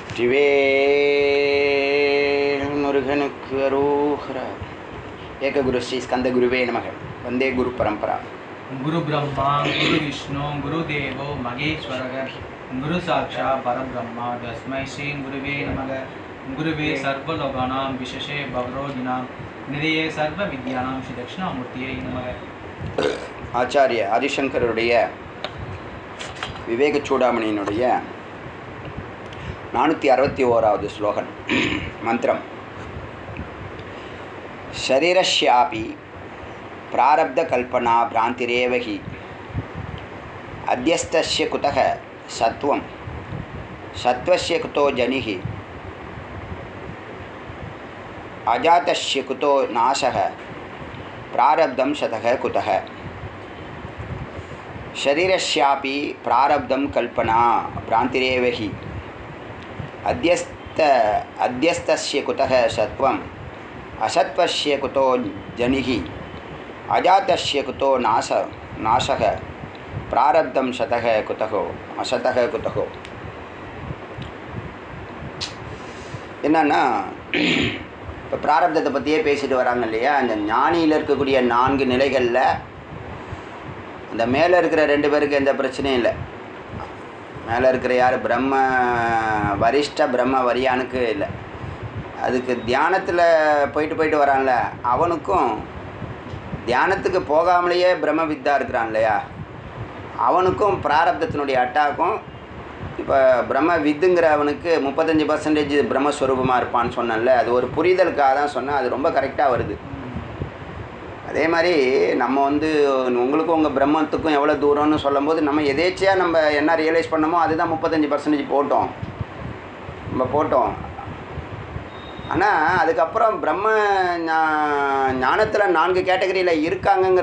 வெற்றிவேல் முருகனுக்கு அரோகரா ஏககுரு ஸ்ரீ ஸ்கந்த குருவே நமக வந்தே குரு பரம்பரா गुरु ब्रह्मा गुरु विष्णु गुरुदेवो महेश्वरः गुरु साक्षात् परब्रह्म तस्मै श्री गुरुवे नमः गुरुवे सर्वलोकानां विशेषे भवरोगिणां निधये सर्वविद्यानां श्री दक्षिणामूर्तियै नमः ஆச்சாரிய ஆதிசங்கருடைய விவேக சூடாமணியினுடைய நானூற்றி அறுபத்தி ஓராவது ஸ்லோகன் மந்திரம் शरीरस्यापि प्रारब्धकल्पना भ्रान्तिरेव हि अध्यस्तस्य कुतः सत्वं सत्त्वस्य कुतो जनिः अजातस्य कुतो नाशः प्रारब्धं शतः कुतः शरीरस्यापि प्रारब्धं कल्पना भ्रान्तिरेव हि अध्यस्त अध्यस्तस्य कुतः सत्वम् असत्वस्य कुतो जनिः अजातस्य कुतो नाश नाशः प्रारब्धं शतः कुतः असतः कुतः என்னன்னா இப்போ பிராரப்தத்தை பற்றியே பேசிட்டு வராங்க இல்லையா அந்த ஞானியில் இருக்கக்கூடிய நான்கு நிலைகளில் அந்த மேலே இருக்கிற ரெண்டு பேருக்கு எந்த பிரச்சனையும் இல்லை மேலே இருக்கிற யார் பிரம்ம வரிஷ்ட பிரம்ம வரியானுக்கு இல்லை அதுக்கு தியானத்தில் போயிட்டு போயிட்டு வரான்ல அவனுக்கும் தியானத்துக்கு போகாமலேயே பிரம்ம வித்தா இருக்கிறான் இல்லையா அவனுக்கும் பிராரப்தத்தினுடைய அட்டாக்கும் இப்போ பிரம்ம வித்துங்கிற அவனுக்கு முப்பத்தஞ்சு பர்சன்டேஜ் பிரம்மஸ்வரூபமாக இருப்பான்னு சொன்னேன்ல அது ஒரு புரிதலுக்காக தான் சொன்னேன் அது ரொம்ப கரெக்டாக வருது அதே மாதிரி நம்ம வந்து உங்களுக்கும் உங்கள் பிரம்மத்துக்கும் எவ்வளோ தூரம்னு சொல்லும்போது நம்ம எதேச்சியாக நம்ம என்ன ரியலைஸ் பண்ணமோ அதுதான் முப்பத்தஞ்சு பர்சன்டேஜ் போட்டோம் நம்ம போட்டோம் ஆனால் அதுக்கப்புறம் பிரம்ம ஞானத்தில் நான்கு கேட்டகரியில் இருக்காங்கங்கிற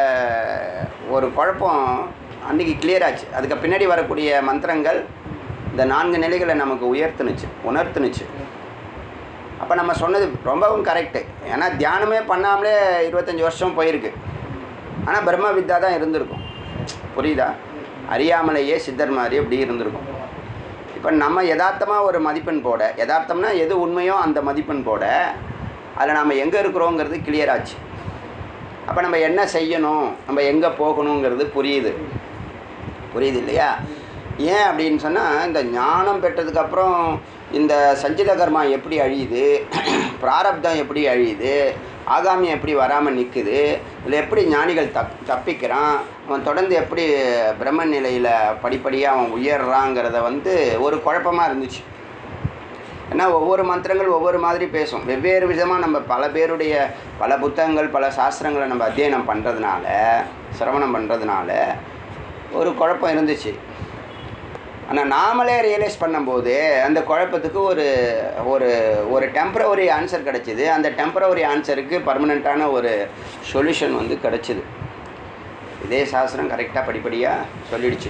ஒரு குழப்பம் அன்றைக்கி கிளியர் ஆச்சு அதுக்கு பின்னாடி வரக்கூடிய மந்திரங்கள் இந்த நான்கு நிலைகளை நமக்கு உயர்த்துனுச்சு உணர்த்துனுச்சு அப்போ நம்ம சொன்னது ரொம்பவும் கரெக்டு ஏன்னா தியானமே பண்ணாமலே இருபத்தஞ்சி வருஷம் போயிருக்கு ஆனால் பிரம்ம வித்தா தான் இருந்திருக்கும் புரியுதா அறியாமலேயே சித்தர் மாதிரி அப்படி இருந்திருக்கும் இப்போ நம்ம யதார்த்தமாக ஒரு மதிப்பெண் போட யதார்த்தம்னா எது உண்மையோ அந்த மதிப்பெண் போட அதில் நம்ம எங்கே இருக்கிறோங்கிறது கிளியர் ஆச்சு அப்போ நம்ம என்ன செய்யணும் நம்ம எங்கே போகணுங்கிறது புரியுது புரியுது இல்லையா ஏன் அப்படின்னு சொன்னால் இந்த ஞானம் பெற்றதுக்கப்புறம் இந்த சஞ்சித கர்மா எப்படி அழியுது பிராரப்தம் எப்படி அழியுது ஆகாமியம் எப்படி வராமல் நிற்குது இதில் எப்படி ஞானிகள் தப் தப்பிக்கிறான் அவன் தொடர்ந்து எப்படி பிரம்ம நிலையில் படிப்படியாக அவன் உயர்றாங்கிறத வந்து ஒரு குழப்பமாக இருந்துச்சு ஏன்னா ஒவ்வொரு மந்திரங்கள் ஒவ்வொரு மாதிரி பேசும் வெவ்வேறு விதமாக நம்ம பல பேருடைய பல புத்தகங்கள் பல சாஸ்திரங்களை நம்ம அத்தியனம் பண்ணுறதுனால சிரவணம் பண்ணுறதுனால ஒரு குழப்பம் இருந்துச்சு ஆனால் நாமளே ரியலைஸ் பண்ணும்போது அந்த குழப்பத்துக்கு ஒரு ஒரு ஒரு டெம்பரவரி ஆன்சர் கிடச்சிது அந்த டெம்பரவரி ஆன்சருக்கு பர்மனெண்ட்டான ஒரு சொல்யூஷன் வந்து கிடச்சிது இதே சாஸ்திரம் கரெக்டாக படிப்படியாக சொல்லிடுச்சு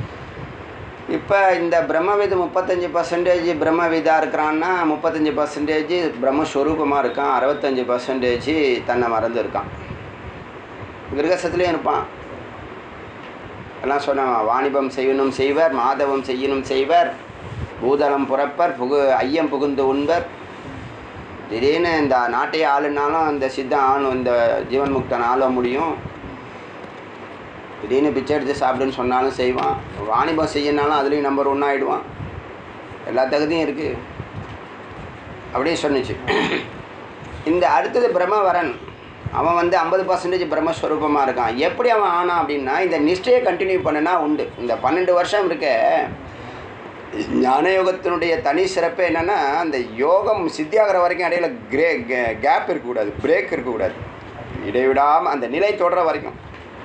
இப்போ இந்த பிரம்மவிது முப்பத்தஞ்சு பர்சன்டேஜ் பிரம்மவிதாக இருக்கிறான்னா முப்பத்தஞ்சு பர்சன்டேஜ் பிரம்மஸ்வரூபமாக இருக்கான் அறுபத்தஞ்சு பர்சன்டேஜ் தன்னை மறந்து இருக்கான் கிரகசத்துலேயும் இருப்பான் எல்லாம் சொன்னான் வாணிபம் செய்யணும் செய்வர் மாதவம் செய்யணும் செய்வர் பூதளம் புறப்பர் புகு ஐயம் புகுந்து உண்பர் திடீர்னு இந்த நாட்டையே ஆளுனாலும் அந்த சித்தம் ஆளும் இந்த ஜீவன் முக்தன் ஆள முடியும் திடீர்னு பிச்சை எடுத்து சாப்பிடுன்னு சொன்னாலும் செய்வான் வாணிபம் செய்யனாலும் அதுலேயும் நம்பர் ஒன் ஆகிடுவான் எல்லா தகுதியும் இருக்குது அப்படியே சொன்னிச்சு இந்த அடுத்தது பிரம்மவரன் அவன் வந்து ஐம்பது பர்சன்டேஜ் பிரம்மஸ்வரூபமாக இருக்கான் எப்படி அவன் ஆனான் அப்படின்னா இந்த நிஷ்டையை கண்டினியூ பண்ணுனா உண்டு இந்த பன்னெண்டு வருஷம் இருக்க ஞானயோகத்தினுடைய தனி சிறப்பு என்னென்னா அந்த யோகம் சித்தியாகிற வரைக்கும் இடையில கிரே கேப் இருக்கக்கூடாது பிரேக் இருக்கக்கூடாது இடைவிடாமல் அந்த நிலை தொடர வரைக்கும்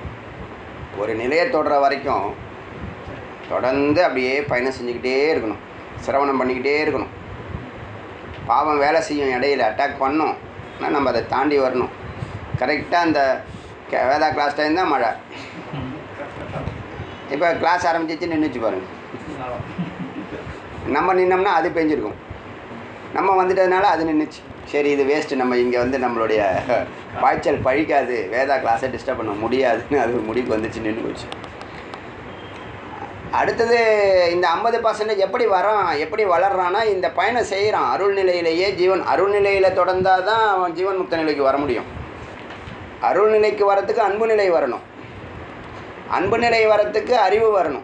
ஒரு நிலையை தொடர வரைக்கும் தொடர்ந்து அப்படியே பயணம் செஞ்சுக்கிட்டே இருக்கணும் சிரவணம் பண்ணிக்கிட்டே இருக்கணும் பாவம் வேலை செய்யும் இடையில அட்டாக் பண்ணும் ஆனால் நம்ம அதை தாண்டி வரணும் கரெக்டாக அந்த கே- வேதா கிளாஸ் டைம் தான் மழை இப்போ கிளாஸ் ஆரம்பிச்சிச்சு நின்றுச்சு பாருங்க நம்ம நின்னோம்னா அது பெஞ்சிருக்கும் நம்ம வந்துட்டதுனால அது நின்றுச்சு சரி இது வேஸ்ட்டு நம்ம இங்கே வந்து நம்மளுடைய பாய்ச்சல் பழிக்காது வேதா கிளாஸை டிஸ்டர்ப் பண்ண முடியாதுன்னு அது முடிவுக்கு வந்துச்சு நின்று போச்சு அடுத்தது இந்த ஐம்பது பர்சன்டேஜ் எப்படி வரான் எப்படி வளர்றான்னா இந்த பயணம் செய்கிறான் அருள் நிலையிலேயே ஜீவன் அருள் நிலையில் தொடர்ந்தால் தான் அவன் ஜீவன் முக்த நிலைக்கு வர முடியும் அருள் நிலைக்கு வரத்துக்கு அன்பு நிலை வரணும் அன்பு நிலை வரத்துக்கு அறிவு வரணும்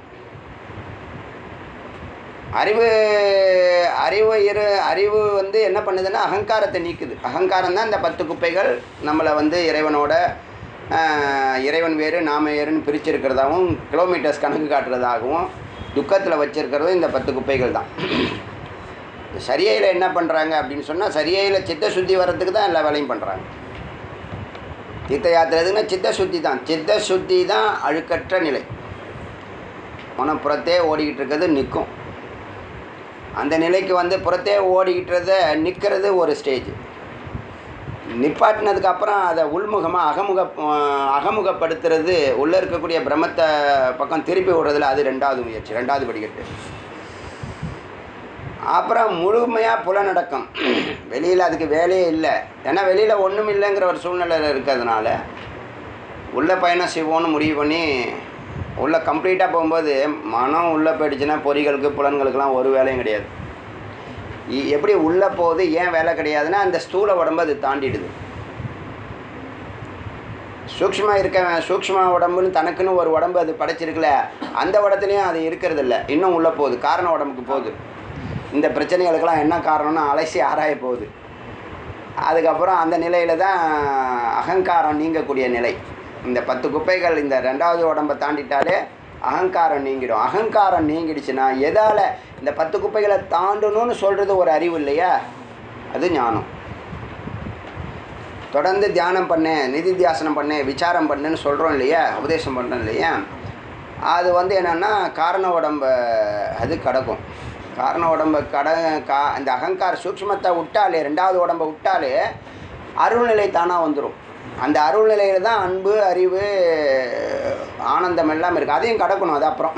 அறிவு அறிவு இரு அறிவு வந்து என்ன பண்ணுதுன்னா அகங்காரத்தை நீக்குது அகங்காரம் தான் இந்த பத்து குப்பைகள் நம்மளை வந்து இறைவனோட ஆஹ், இறைவன் வேறு நாம வேறுன்னு பிரிச்சிருக்கிறதாகவும் கிலோமீட்டர்ஸ் கணக்கு காட்டுறதாகவும் துக்கத்தில் வச்சிருக்கிறதும் இந்த பத்து குப்பைகள் தான் சரியையில் என்ன பண்ணுறாங்க அப்படின்னு சொன்னால் சரியையில் சித்த சுத்தி வர்றதுக்கு தான் எல்லா வேலையும் பண்ணுறாங்க தீர்த்த யாத்திரை எதுன்னா சித்த சுத்தி தான் சித்த சுத்தி தான் அழுக்கற்ற நிலை மனம் புறத்தே ஓடிக்கிட்டு இருக்கிறது நிற்கும் அந்த நிலைக்கு வந்து புறத்தே ஓடிக்கிட்டத நிற்கிறது ஒரு ஸ்டேஜ் நிப்பாட்டினதுக்கு அப்புறம் அதை உள்முகமாக அகமுக அஹ், அகமுகப்படுத்துறது உள்ளே இருக்கக்கூடிய பிரம்மத்தை பக்கம் திருப்பி விடுறதுல அது ரெண்டாவது முயற்சி ரெண்டாவது படிக்கட்டு அப்புறம் முழுமையாக புலநடக்கம் வெளியில் அதுக்கு வேலையே இல்லை ஏன்னா வெளியில் ஒன்றும் இல்லைங்கிற ஒரு சூழ்நிலையில் இருக்கிறதுனால உள்ள பயணம் செய்வோன்னு முடிவு பண்ணி உள்ளே கம்ப்ளீட்டாக போகும்போது மனம் உள்ளே போயிடுச்சுன்னா பொறிகளுக்கு புலன்களுக்கெல்லாம் ஒரு வேலையும் கிடையாது இ- எப்படி உள்ளே போகுது ஏன் வேலை கிடையாதுன்னா அந்த ஸ்தூல உடம்பு அது தாண்டிடுது சூக்ஷ்மா இருக்க சூக்ஷ்ம உடம்புன்னு தனக்குன்னு ஒரு உடம்பு அது படைச்சிருக்குல்ல அந்த இடத்துலையும் அது இருக்கிறது இல்ல இன்னும் உள்ளே போகுது காரண உடம்புக்கு போகுது இந்த பிரச்சனைகளுக்கெல்லாம் என்ன காரணம்னு அலசி ஆராய போகுது அதுக்கப்புறம் அந்த நிலையில தான் அகங்காரம் நீங்கக்கூடிய நிலை இந்த பத்து குப்பைகள் இந்த ரெண்டாவது உடம்பை தாண்டிட்டாலே அகங்காரம் நீங்கிடும் அகங்காரம் நீங்கிடுச்சுன்னா எதால் இந்த பத்து குப்பைகளை தாண்டணும்னு சொல்கிறது ஒரு அறிவு இல்லையா அது ஞானம் தொடர்ந்து தியானம் பண்ணு நிதித்தியாசனம் பண்ணு விசாரம் பண்ணுன்னு சொல்கிறோம் இல்லையா உபதேசம் பண்ணுறோம் இல்லையா அது வந்து என்னென்னா காரண உடம்ப அது கடக்கும் காரண உடம்ப கட கா இந்த அகங்கார சூக்ஷ்மத்தை விட்டாலே ரெண்டாவது உடம்பை விட்டாலே அருள்நிலை தானாக வந்துடும் அந்த அருள்நிலையில் தான் அன்பு அறிவு ஆனந்தம் எல்லாம் இருக்குது அதையும் கடக்கணும் அது அப்புறம்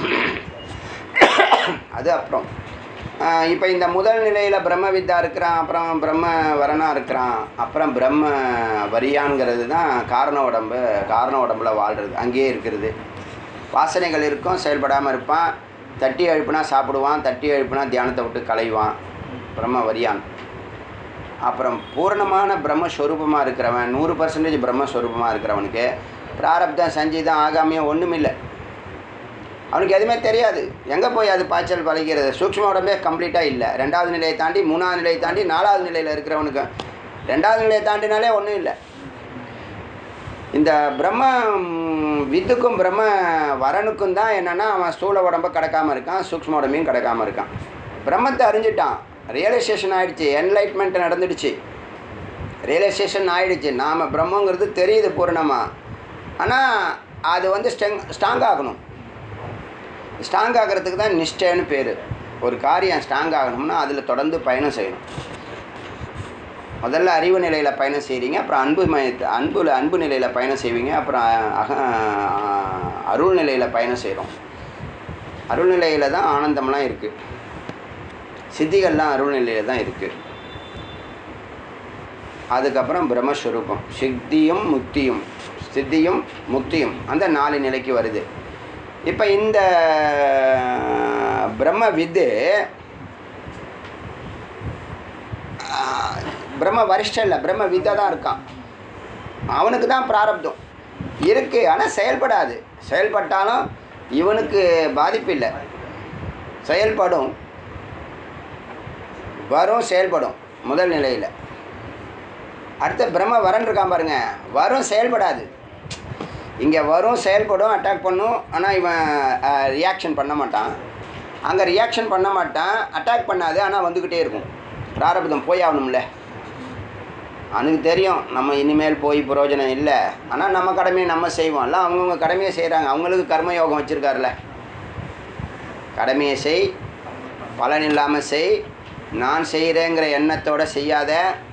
அது அப்புறம் இப்போ இந்த முதல் நிலையில் பிரம்ம வித்தா இருக்கிறான் அப்புறம் பிரம்ம வரனா இருக்கிறான் அப்புறம் பிரம்ம வரியான்ங்கிறது தான் காரண உடம்பு காரண உடம்புல வாழ்கிறது அங்கேயே இருக்கிறது வாசனைகள் இருக்கும் செயல்படாமல் இருப்பான் தட்டி எழுப்புனா சாப்பிடுவான் தட்டி எழுப்புனா தியானத்தை விட்டு களைவான் பிரம்ம வரியான் அப்புறம் பூரணமான பிரம்மஸ்வரூபமாக இருக்கிறவன் நூறு பர்சன்டேஜ் பிரம்மஸ்வரூபமாக இருக்கிறவனுக்கு பிராரப்தம் சஞ்சீதம் ஆகாமியம் ஒன்றுமில்லை அவனுக்கு எதுவுமே தெரியாது எங்கே போய் அது பாய்ச்சல் பழகிறது சூக்ஷ்ம உடம்பே கம்ப்ளீட்டாக இல்லை ரெண்டாவது நிலையை தாண்டி மூணாவது நிலையை தாண்டி நாலாவது நிலையில் இருக்கிறவனுக்கு ரெண்டாவது நிலையை தாண்டினாலே ஒன்றும் இல்லை இந்த பிரம்ம ம், வித்துக்கும் பிரம்ம வரனுக்கும் தான் என்னென்னா அவன் ஸ்தூல உடம்ப கடக்காமல் இருக்கான் சூக்ஷ்ம உடம்பையும் கடக்காமல் இருக்கான் பிரம்மத்தை அறிஞ்சிட்டான் ரியலைசேஷன் ஆயிடுச்சு என்லைட்மெண்ட் நடந்துடுச்சு ரியலைசேஷன் ஆயிடுச்சு நாம் பிரம்மங்கிறது தெரியுது பூரணமாக ஆனால் அது வந்து ஸ்ட்ரெங் ஸ்ட்ராங் ஆகணும் ஸ்ட்ராங் ஆகிறதுக்கு தான் நிஷ்டைன்னு பேர் ஒரு காரியம் ஸ்ட்ராங் ஆகணும்னா அதில் தொடர்ந்து பயணம் செய்யணும் முதல்ல அறிவு நிலையில் பயணம் செய்கிறீங்க அப்புறம் அன்பு மயத்து அன்புல அன்பு நிலையில் பயணம் செய்வீங்க அப்புறம் அக அருள் நிலையில் பயணம் செய்கிறோம் அருள் நிலையில் தான் ஆனந்தம்லாம் இருக்குது சித்திகள்லாம் அருள் நிலையில் தான் இருக்குது அதுக்கப்புறம் பிரம்மஸ்வரூபம் சித்தியும் முக்தியும் சித்தியும் முக்தியும் அந்த நாலு நிலைக்கு வருது இப்போ இந்த பிரம்ம வித்து ஆஹ், பிரம்ம வரிஷ்டம் இல்லை பிரம்ம வித்தை தான் இருக்கான் அவனுக்கு தான் பிராரப்தம் இருக்கு ஆனால் செயல்படாது செயல்பட்டாலும் இவனுக்கு பாதிப்பு இல்லை செயல்படும் வரும் செயல்படும் முதல் நிலையில் அடுத்த பிரம்ம வரன் இருக்கான் பாருங்க வரும் செயல்படாது இங்கே வரும் செயல்படும் அட்டாக் பண்ணும் ஆனால் இவன் ரியாக்ஷன் பண்ண மாட்டான் அங்கே ரியாக்ஷன் பண்ண மாட்டான் அட்டாக் பண்ணாது ஆனால் வந்துக்கிட்டே இருக்கும் பிராரப்தம் போய் ஆகணும்ல அவனுக்கு தெரியும் நம்ம இனிமேல் போய் பிரயோஜனம் இல்லை ஆனால் நம்ம கடமையை நம்ம செய்வோம் எல்லாம் அவங்கவுங்க கடமையை செய்கிறாங்க அவங்களுக்கு கர்மயோகம் வச்சுருக்காருல கடமையை செய் பலன் இல்லாமல் செய் நான் செய்கிறேங்கிற எண்ணத்தோட செய்யாத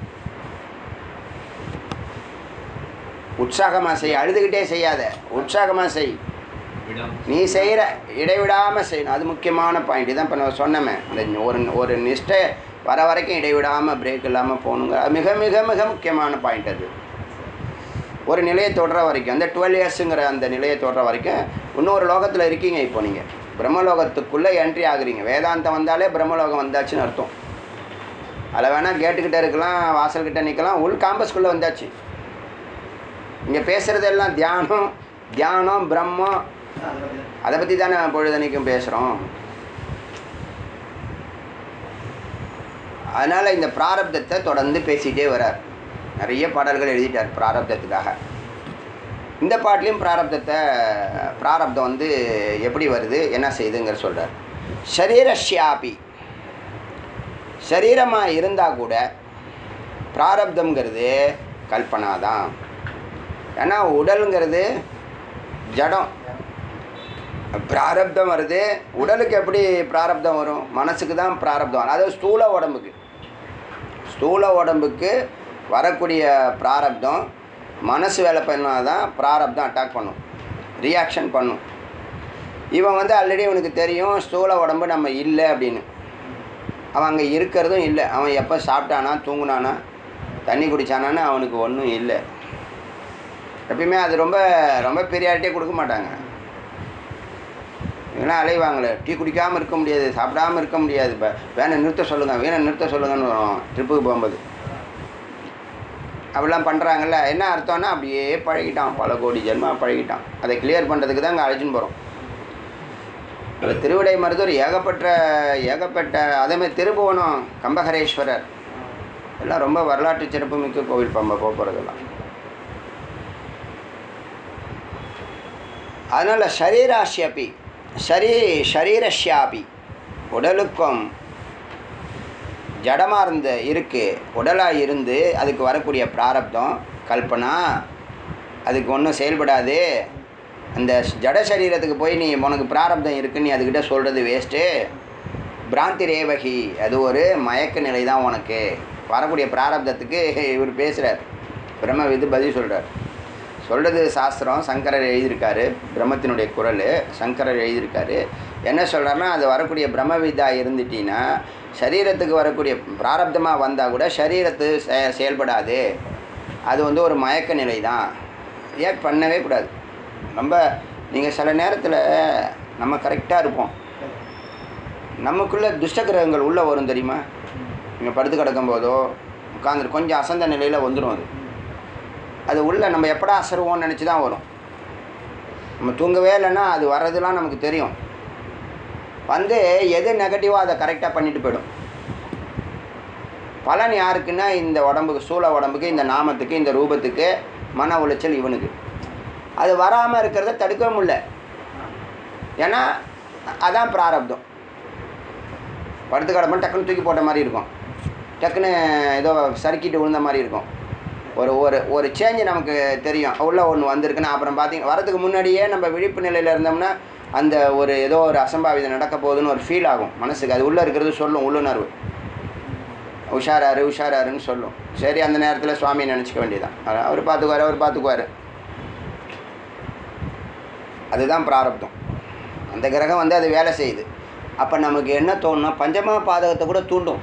உற்சாகமாக செய் அழுதுகிட்டே செய்யாத உற்சாகமாக செய் விடம் நீ செய்கிற இடைவிடாமல் செய்யணும் அது முக்கியமான பாயிண்ட் இதான் இப்போ நான் சொன்னமே இந்த ஒரு ஒரு நிஷ்டை வர வரைக்கும் இடைவிடாமல் பிரேக் இல்லாமல் போகணுங்க அது மிக மிக மிக முக்கியமான பாயிண்ட் அது ஒரு நிலையை தொடர வரைக்கும் அந்த டுவெல் இயர்ஸுங்கிற அந்த நிலையை தொடர வரைக்கும் இன்னொரு லோகத்தில் இருக்கீங்க இப்போ நீங்கள் பிரம்மலோகத்துக்குள்ளே என்ட்ரி ஆகுறீங்க வேதாந்தம் வந்தாலே பிரம்மலோகம் வந்தாச்சுன்னு அர்த்தம் அதில் வேணால் கேட்டுக்கிட்டே இருக்கலாம் வாசல்கிட்ட நிற்கலாம் உள் காம்பஸ்குள்ளே வந்தாச்சு இங்கே பேசுகிறது எல்லாம் தியானம் தியானம் பிரம்மம் அதை பற்றி தானே பொழுதனைக்கும் பேசுகிறோம் அதனால் இந்த பிராரப்தத்தை தொடர்ந்து பேசிகிட்டே வரார் நிறைய பாடல்கள் எழுதிட்டார் பிராரப்தத்துக்காக இந்த பாட்டிலையும் பிராரப்தத்தை பிராரப்தம் வந்து எப்படி வருது என்ன செய்யுதுங்கிற சொல்கிறார் ஷரீரஷ்யாபி சரீரமாக இருந்தால் கூட பிராரப்தம்ங்கிறது கல்பனா தான் ஏன்னா உடலுங்கிறது ஜடம் பிராரப்தம் வருது உடலுக்கு எப்படி பிராரப்தம் வரும் மனசுக்கு தான் பிராரப்தம் வரும் அதாவது ஸ்தூல உடம்புக்கு ஸ்தூல உடம்புக்கு வரக்கூடிய பிராரப்தம் மனசு வேலை பண்ணால் தான் பிராரப்தம் அட்டாக் பண்ணும் ரியாக்ஷன் பண்ணும் இவன் வந்து ஆல்ரெடி இவனுக்கு தெரியும் ஸ்தூல உடம்பு நம்ம இல்லை அப்படின்னு அவன் அங்கே இருக்கிறதும் இல்லை அவன் எப்போ சாப்பிட்டானா தூங்குனானா தண்ணி குடித்தானான்னு அவனுக்கு ஒன்றும் இல்லை எப்பயுமே அது ரொம்ப ரொம்ப பெரியாரிட்டியே கொடுக்க மாட்டாங்க இவங்களாம் அலைவாங்களே டீ குடிக்காமல் இருக்க முடியாது சாப்பிடாம இருக்க முடியாது இப்போ வேணை நிறுத்த சொல்லுங்கள் வேணை நிறுத்த சொல்லுங்கன்னு வரும் ட்ரிப்புக்கு போகும்போது அப்படிலாம் பண்ணுறாங்கல்ல என்ன அர்த்தம்னா அப்படியே பழகிட்டான் பல கோடி ஜென்மா பழகிட்டான் அதை கிளியர் பண்ணுறதுக்கு தான் இங்கே அழைச்சின்னு போகிறோம் அந்த திருவிடை மருதூர் ஏகப்பட்ட ஏகப்பட்ட அதேமாதிரி திருபுவனம் கம்பகரேஸ்வரர் எல்லாம் ரொம்ப வரலாற்று சிறப்புமிக்க கோவில் பம்ப போக போகிறதெல்லாம் அதனால் ஷரீராஷ்யபி ஷரீ ஷரீரஷ்யாபி உடலுக்கும் ஜடமாக இருந்த இருக்கு உடலாக இருந்து அதுக்கு வரக்கூடிய பிராரப்தம் கல்பனா அதுக்கு ஒன்றும் செயல்படாது அந்த ஜட சரீரத்துக்கு போய் நீ உனக்கு பிராரப்தம் இருக்குன்னு நீ அதுக்கிட்ட சொல்கிறது வேஸ்ட்டு பிராந்தி ரேவகி அது ஒரு மயக்க நிலை தான் உனக்கு வரக்கூடிய பிராரப்தத்துக்கு இவர் பேசுகிறார் பிரம்ம விது பதில் சொல்கிறார் சொல்கிறது சாஸ்திரம் சங்கரர் எழுதியிருக்காரு பிரம்மத்தினுடைய குரல் சங்கரர் எழுதியிருக்காரு என்ன சொல்கிறாருன்னா அது வரக்கூடிய பிரம்ம விதா இருந்துட்டீங்கன்னா சரீரத்துக்கு வரக்கூடிய பிராரப்தமாக வந்தால் கூட சரீரத்து செ செயல்படாது அது வந்து ஒரு மயக்க நிலை தான் ஏன் பண்ணவே கூடாது ரொம்ப நீங்கள் சில நேரத்தில் நம்ம கரெக்டாக இருப்போம் நமக்குள்ளே துஷ்ட கிரகங்கள் உள்ளே வரும் தெரியுமா நீங்கள் படுத்து கிடக்கும் போதோ உட்காந்து கொஞ்சம் அசந்த நிலையில் வந்துடும் அது அது உள்ள நம்ம எப்படா அசருவோம்னு நினச்சி தான் வரும் நம்ம தூங்கவே இல்லைன்னா அது வர்றதுலாம் நமக்கு தெரியும் வந்து எது நெகட்டிவோ அதை கரெக்டாக பண்ணிட்டு போயிடும் பலன் யாருக்குன்னா இந்த உடம்புக்கு சூழ உடம்புக்கு இந்த நாமத்துக்கு இந்த ரூபத்துக்கு மன உளைச்சல் இவனுக்கு அது வராமல் இருக்கிறத தடுக்கவே முடியல ஏன்னா அதான் பிராரப்தம் படுத்து கிடப்போம் டக்குன்னு தூக்கி போட்ட மாதிரி இருக்கும் டக்குன்னு ஏதோ சறுக்கிட்டு விழுந்த மாதிரி இருக்கும் ஒரு ஒரு ஒரு சேஞ்சு நமக்கு தெரியும் உள்ள ஒன்று வந்திருக்குன்னா அப்புறம் பார்த்தீங்க வரதுக்கு முன்னாடியே நம்ம விழிப்பு நிலையில் இருந்தோம்னா அந்த ஒரு ஏதோ ஒரு அசம்பாவிதம் நடக்க போகுதுன்னு ஒரு ஃபீல் ஆகும் மனசுக்கு அது உள்ளே இருக்கிறது சொல்லும் உள்ளுணர்வு உஷாராரு உஷாராருன்னு சொல்லும் சரி அந்த நேரத்தில் சுவாமி நினச்சிக்க வேண்டியதான் அவர் பார்த்துக்குவார் அவர் பார்த்துக்குவார் அதுதான் பிராரப்தம் அந்த கிரகம் வந்து அது வேலை செய்யுது அப்போ நமக்கு என்ன தோணுன்னா பஞ்சமா பாதகத்தை கூட தூண்டும்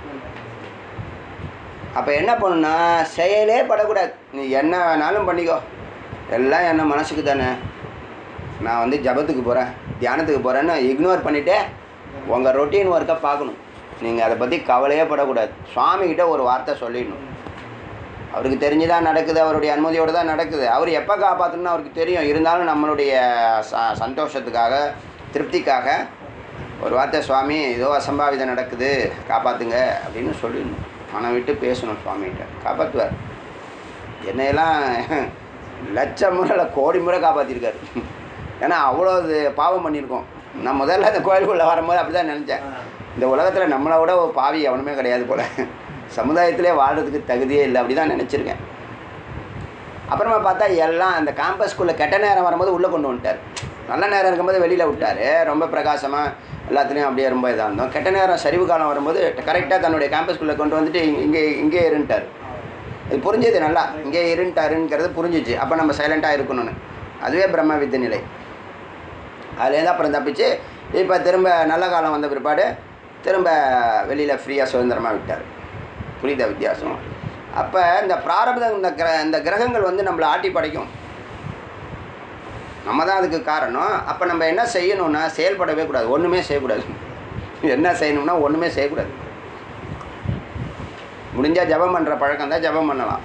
அப்போ என்ன பண்ணுன்னா செயலே படக்கூடாது நீ என்ன வேணாலும் பண்ணிக்கோ எல்லாம் என்ன மனசுக்கு தானே நான் வந்து ஜபத்துக்கு போகிறேன் தியானத்துக்கு போகிறேன்னு இக்னோர் பண்ணிவிட்டு உங்கள் ரொட்டீன் ஒர்க்கை பார்க்கணும் நீங்கள் அதை பற்றி கவலையே படக்கூடாது சுவாமிகிட்ட ஒரு வார்த்தை சொல்லிடணும் அவருக்கு தெரிஞ்சுதான் நடக்குது அவருடைய அனுமதியோடு தான் நடக்குது அவர் எப்போ காப்பாற்றணும்னு அவருக்கு தெரியும் இருந்தாலும் நம்மளுடைய ச சந்தோஷத்துக்காக திருப்திக்காக ஒரு வார்த்தை சுவாமி ஏதோ அசம்பாவிதம் நடக்குது காப்பாற்றுங்க அப்படின்னு சொல்லிடணும் மனம் விட்டு பேசணும் சுவாமிகிட்ட காப்பாற்றுவார் என்னையெல்லாம் லட்சம் முறை இல்லை கோடி முறை காப்பாற்றிருக்காரு ஏன்னா அவ்வளோ இது பாவம் பண்ணியிருக்கோம் நான் முதல்ல அந்த கோயிலுக்குள்ளே வரும்போது அப்படி தான் நினச்சேன் இந்த உலகத்தில் நம்மளை விட ஒரு பாவி எவனுமே கிடையாது போல் சமுதாயத்திலே வாழ்கிறதுக்கு தகுதியே இல்லை அப்படி தான் நினச்சிருக்கேன் அப்புறமா பார்த்தா எல்லாம் அந்த காம்பஸ்குள்ளே கெட்ட நேரம் வரும்போது உள்ளே கொண்டு வந்துட்டார் நல்ல நேரம் இருக்கும்போது வெளியில் விட்டார் ரொம்ப பிரகாசமாக எல்லாத்துலேயும் அப்படியே ரொம்ப இதாக இருந்தோம் கெட்ட நேரம் சரிவு காலம் வரும்போது கரெக்டாக தன்னுடைய கேம்பஸ்குள்ளே கொண்டு வந்துட்டு இங்கே இங்கே இருந்துட்டார் இது புரிஞ்சது நல்லா இங்கே இருந்துட்டாருங்கிறது புரிஞ்சிச்சு அப்போ நம்ம சைலண்ட்டாக இருக்கணும்னு அதுவே பிரம்ம வித்து நிலை அதுலேருந்து அப்புறம் தப்பிச்சு இப்போ திரும்ப நல்ல காலம் வந்த பிற்பாடு திரும்ப வெளியில் ஃப்ரீயாக சுதந்திரமாக விட்டார் புரியுதா வித்தியாசம் அப்போ இந்த பிராரப்தம் இந்த கிர இந்த கிரகங்கள் வந்து நம்மளை ஆட்டி படைக்கும் நம்ம தான் அதுக்கு காரணம் அப்போ நம்ம என்ன செய்யணும்னா செயல்படவே கூடாது ஒன்றுமே செய்யக்கூடாது என்ன செய்யணும்னா ஒன்றுமே செய்யக்கூடாது முடிஞ்சால் ஜெபம் பண்ணுற பழக்கம் தான் ஜெபம் பண்ணலாம்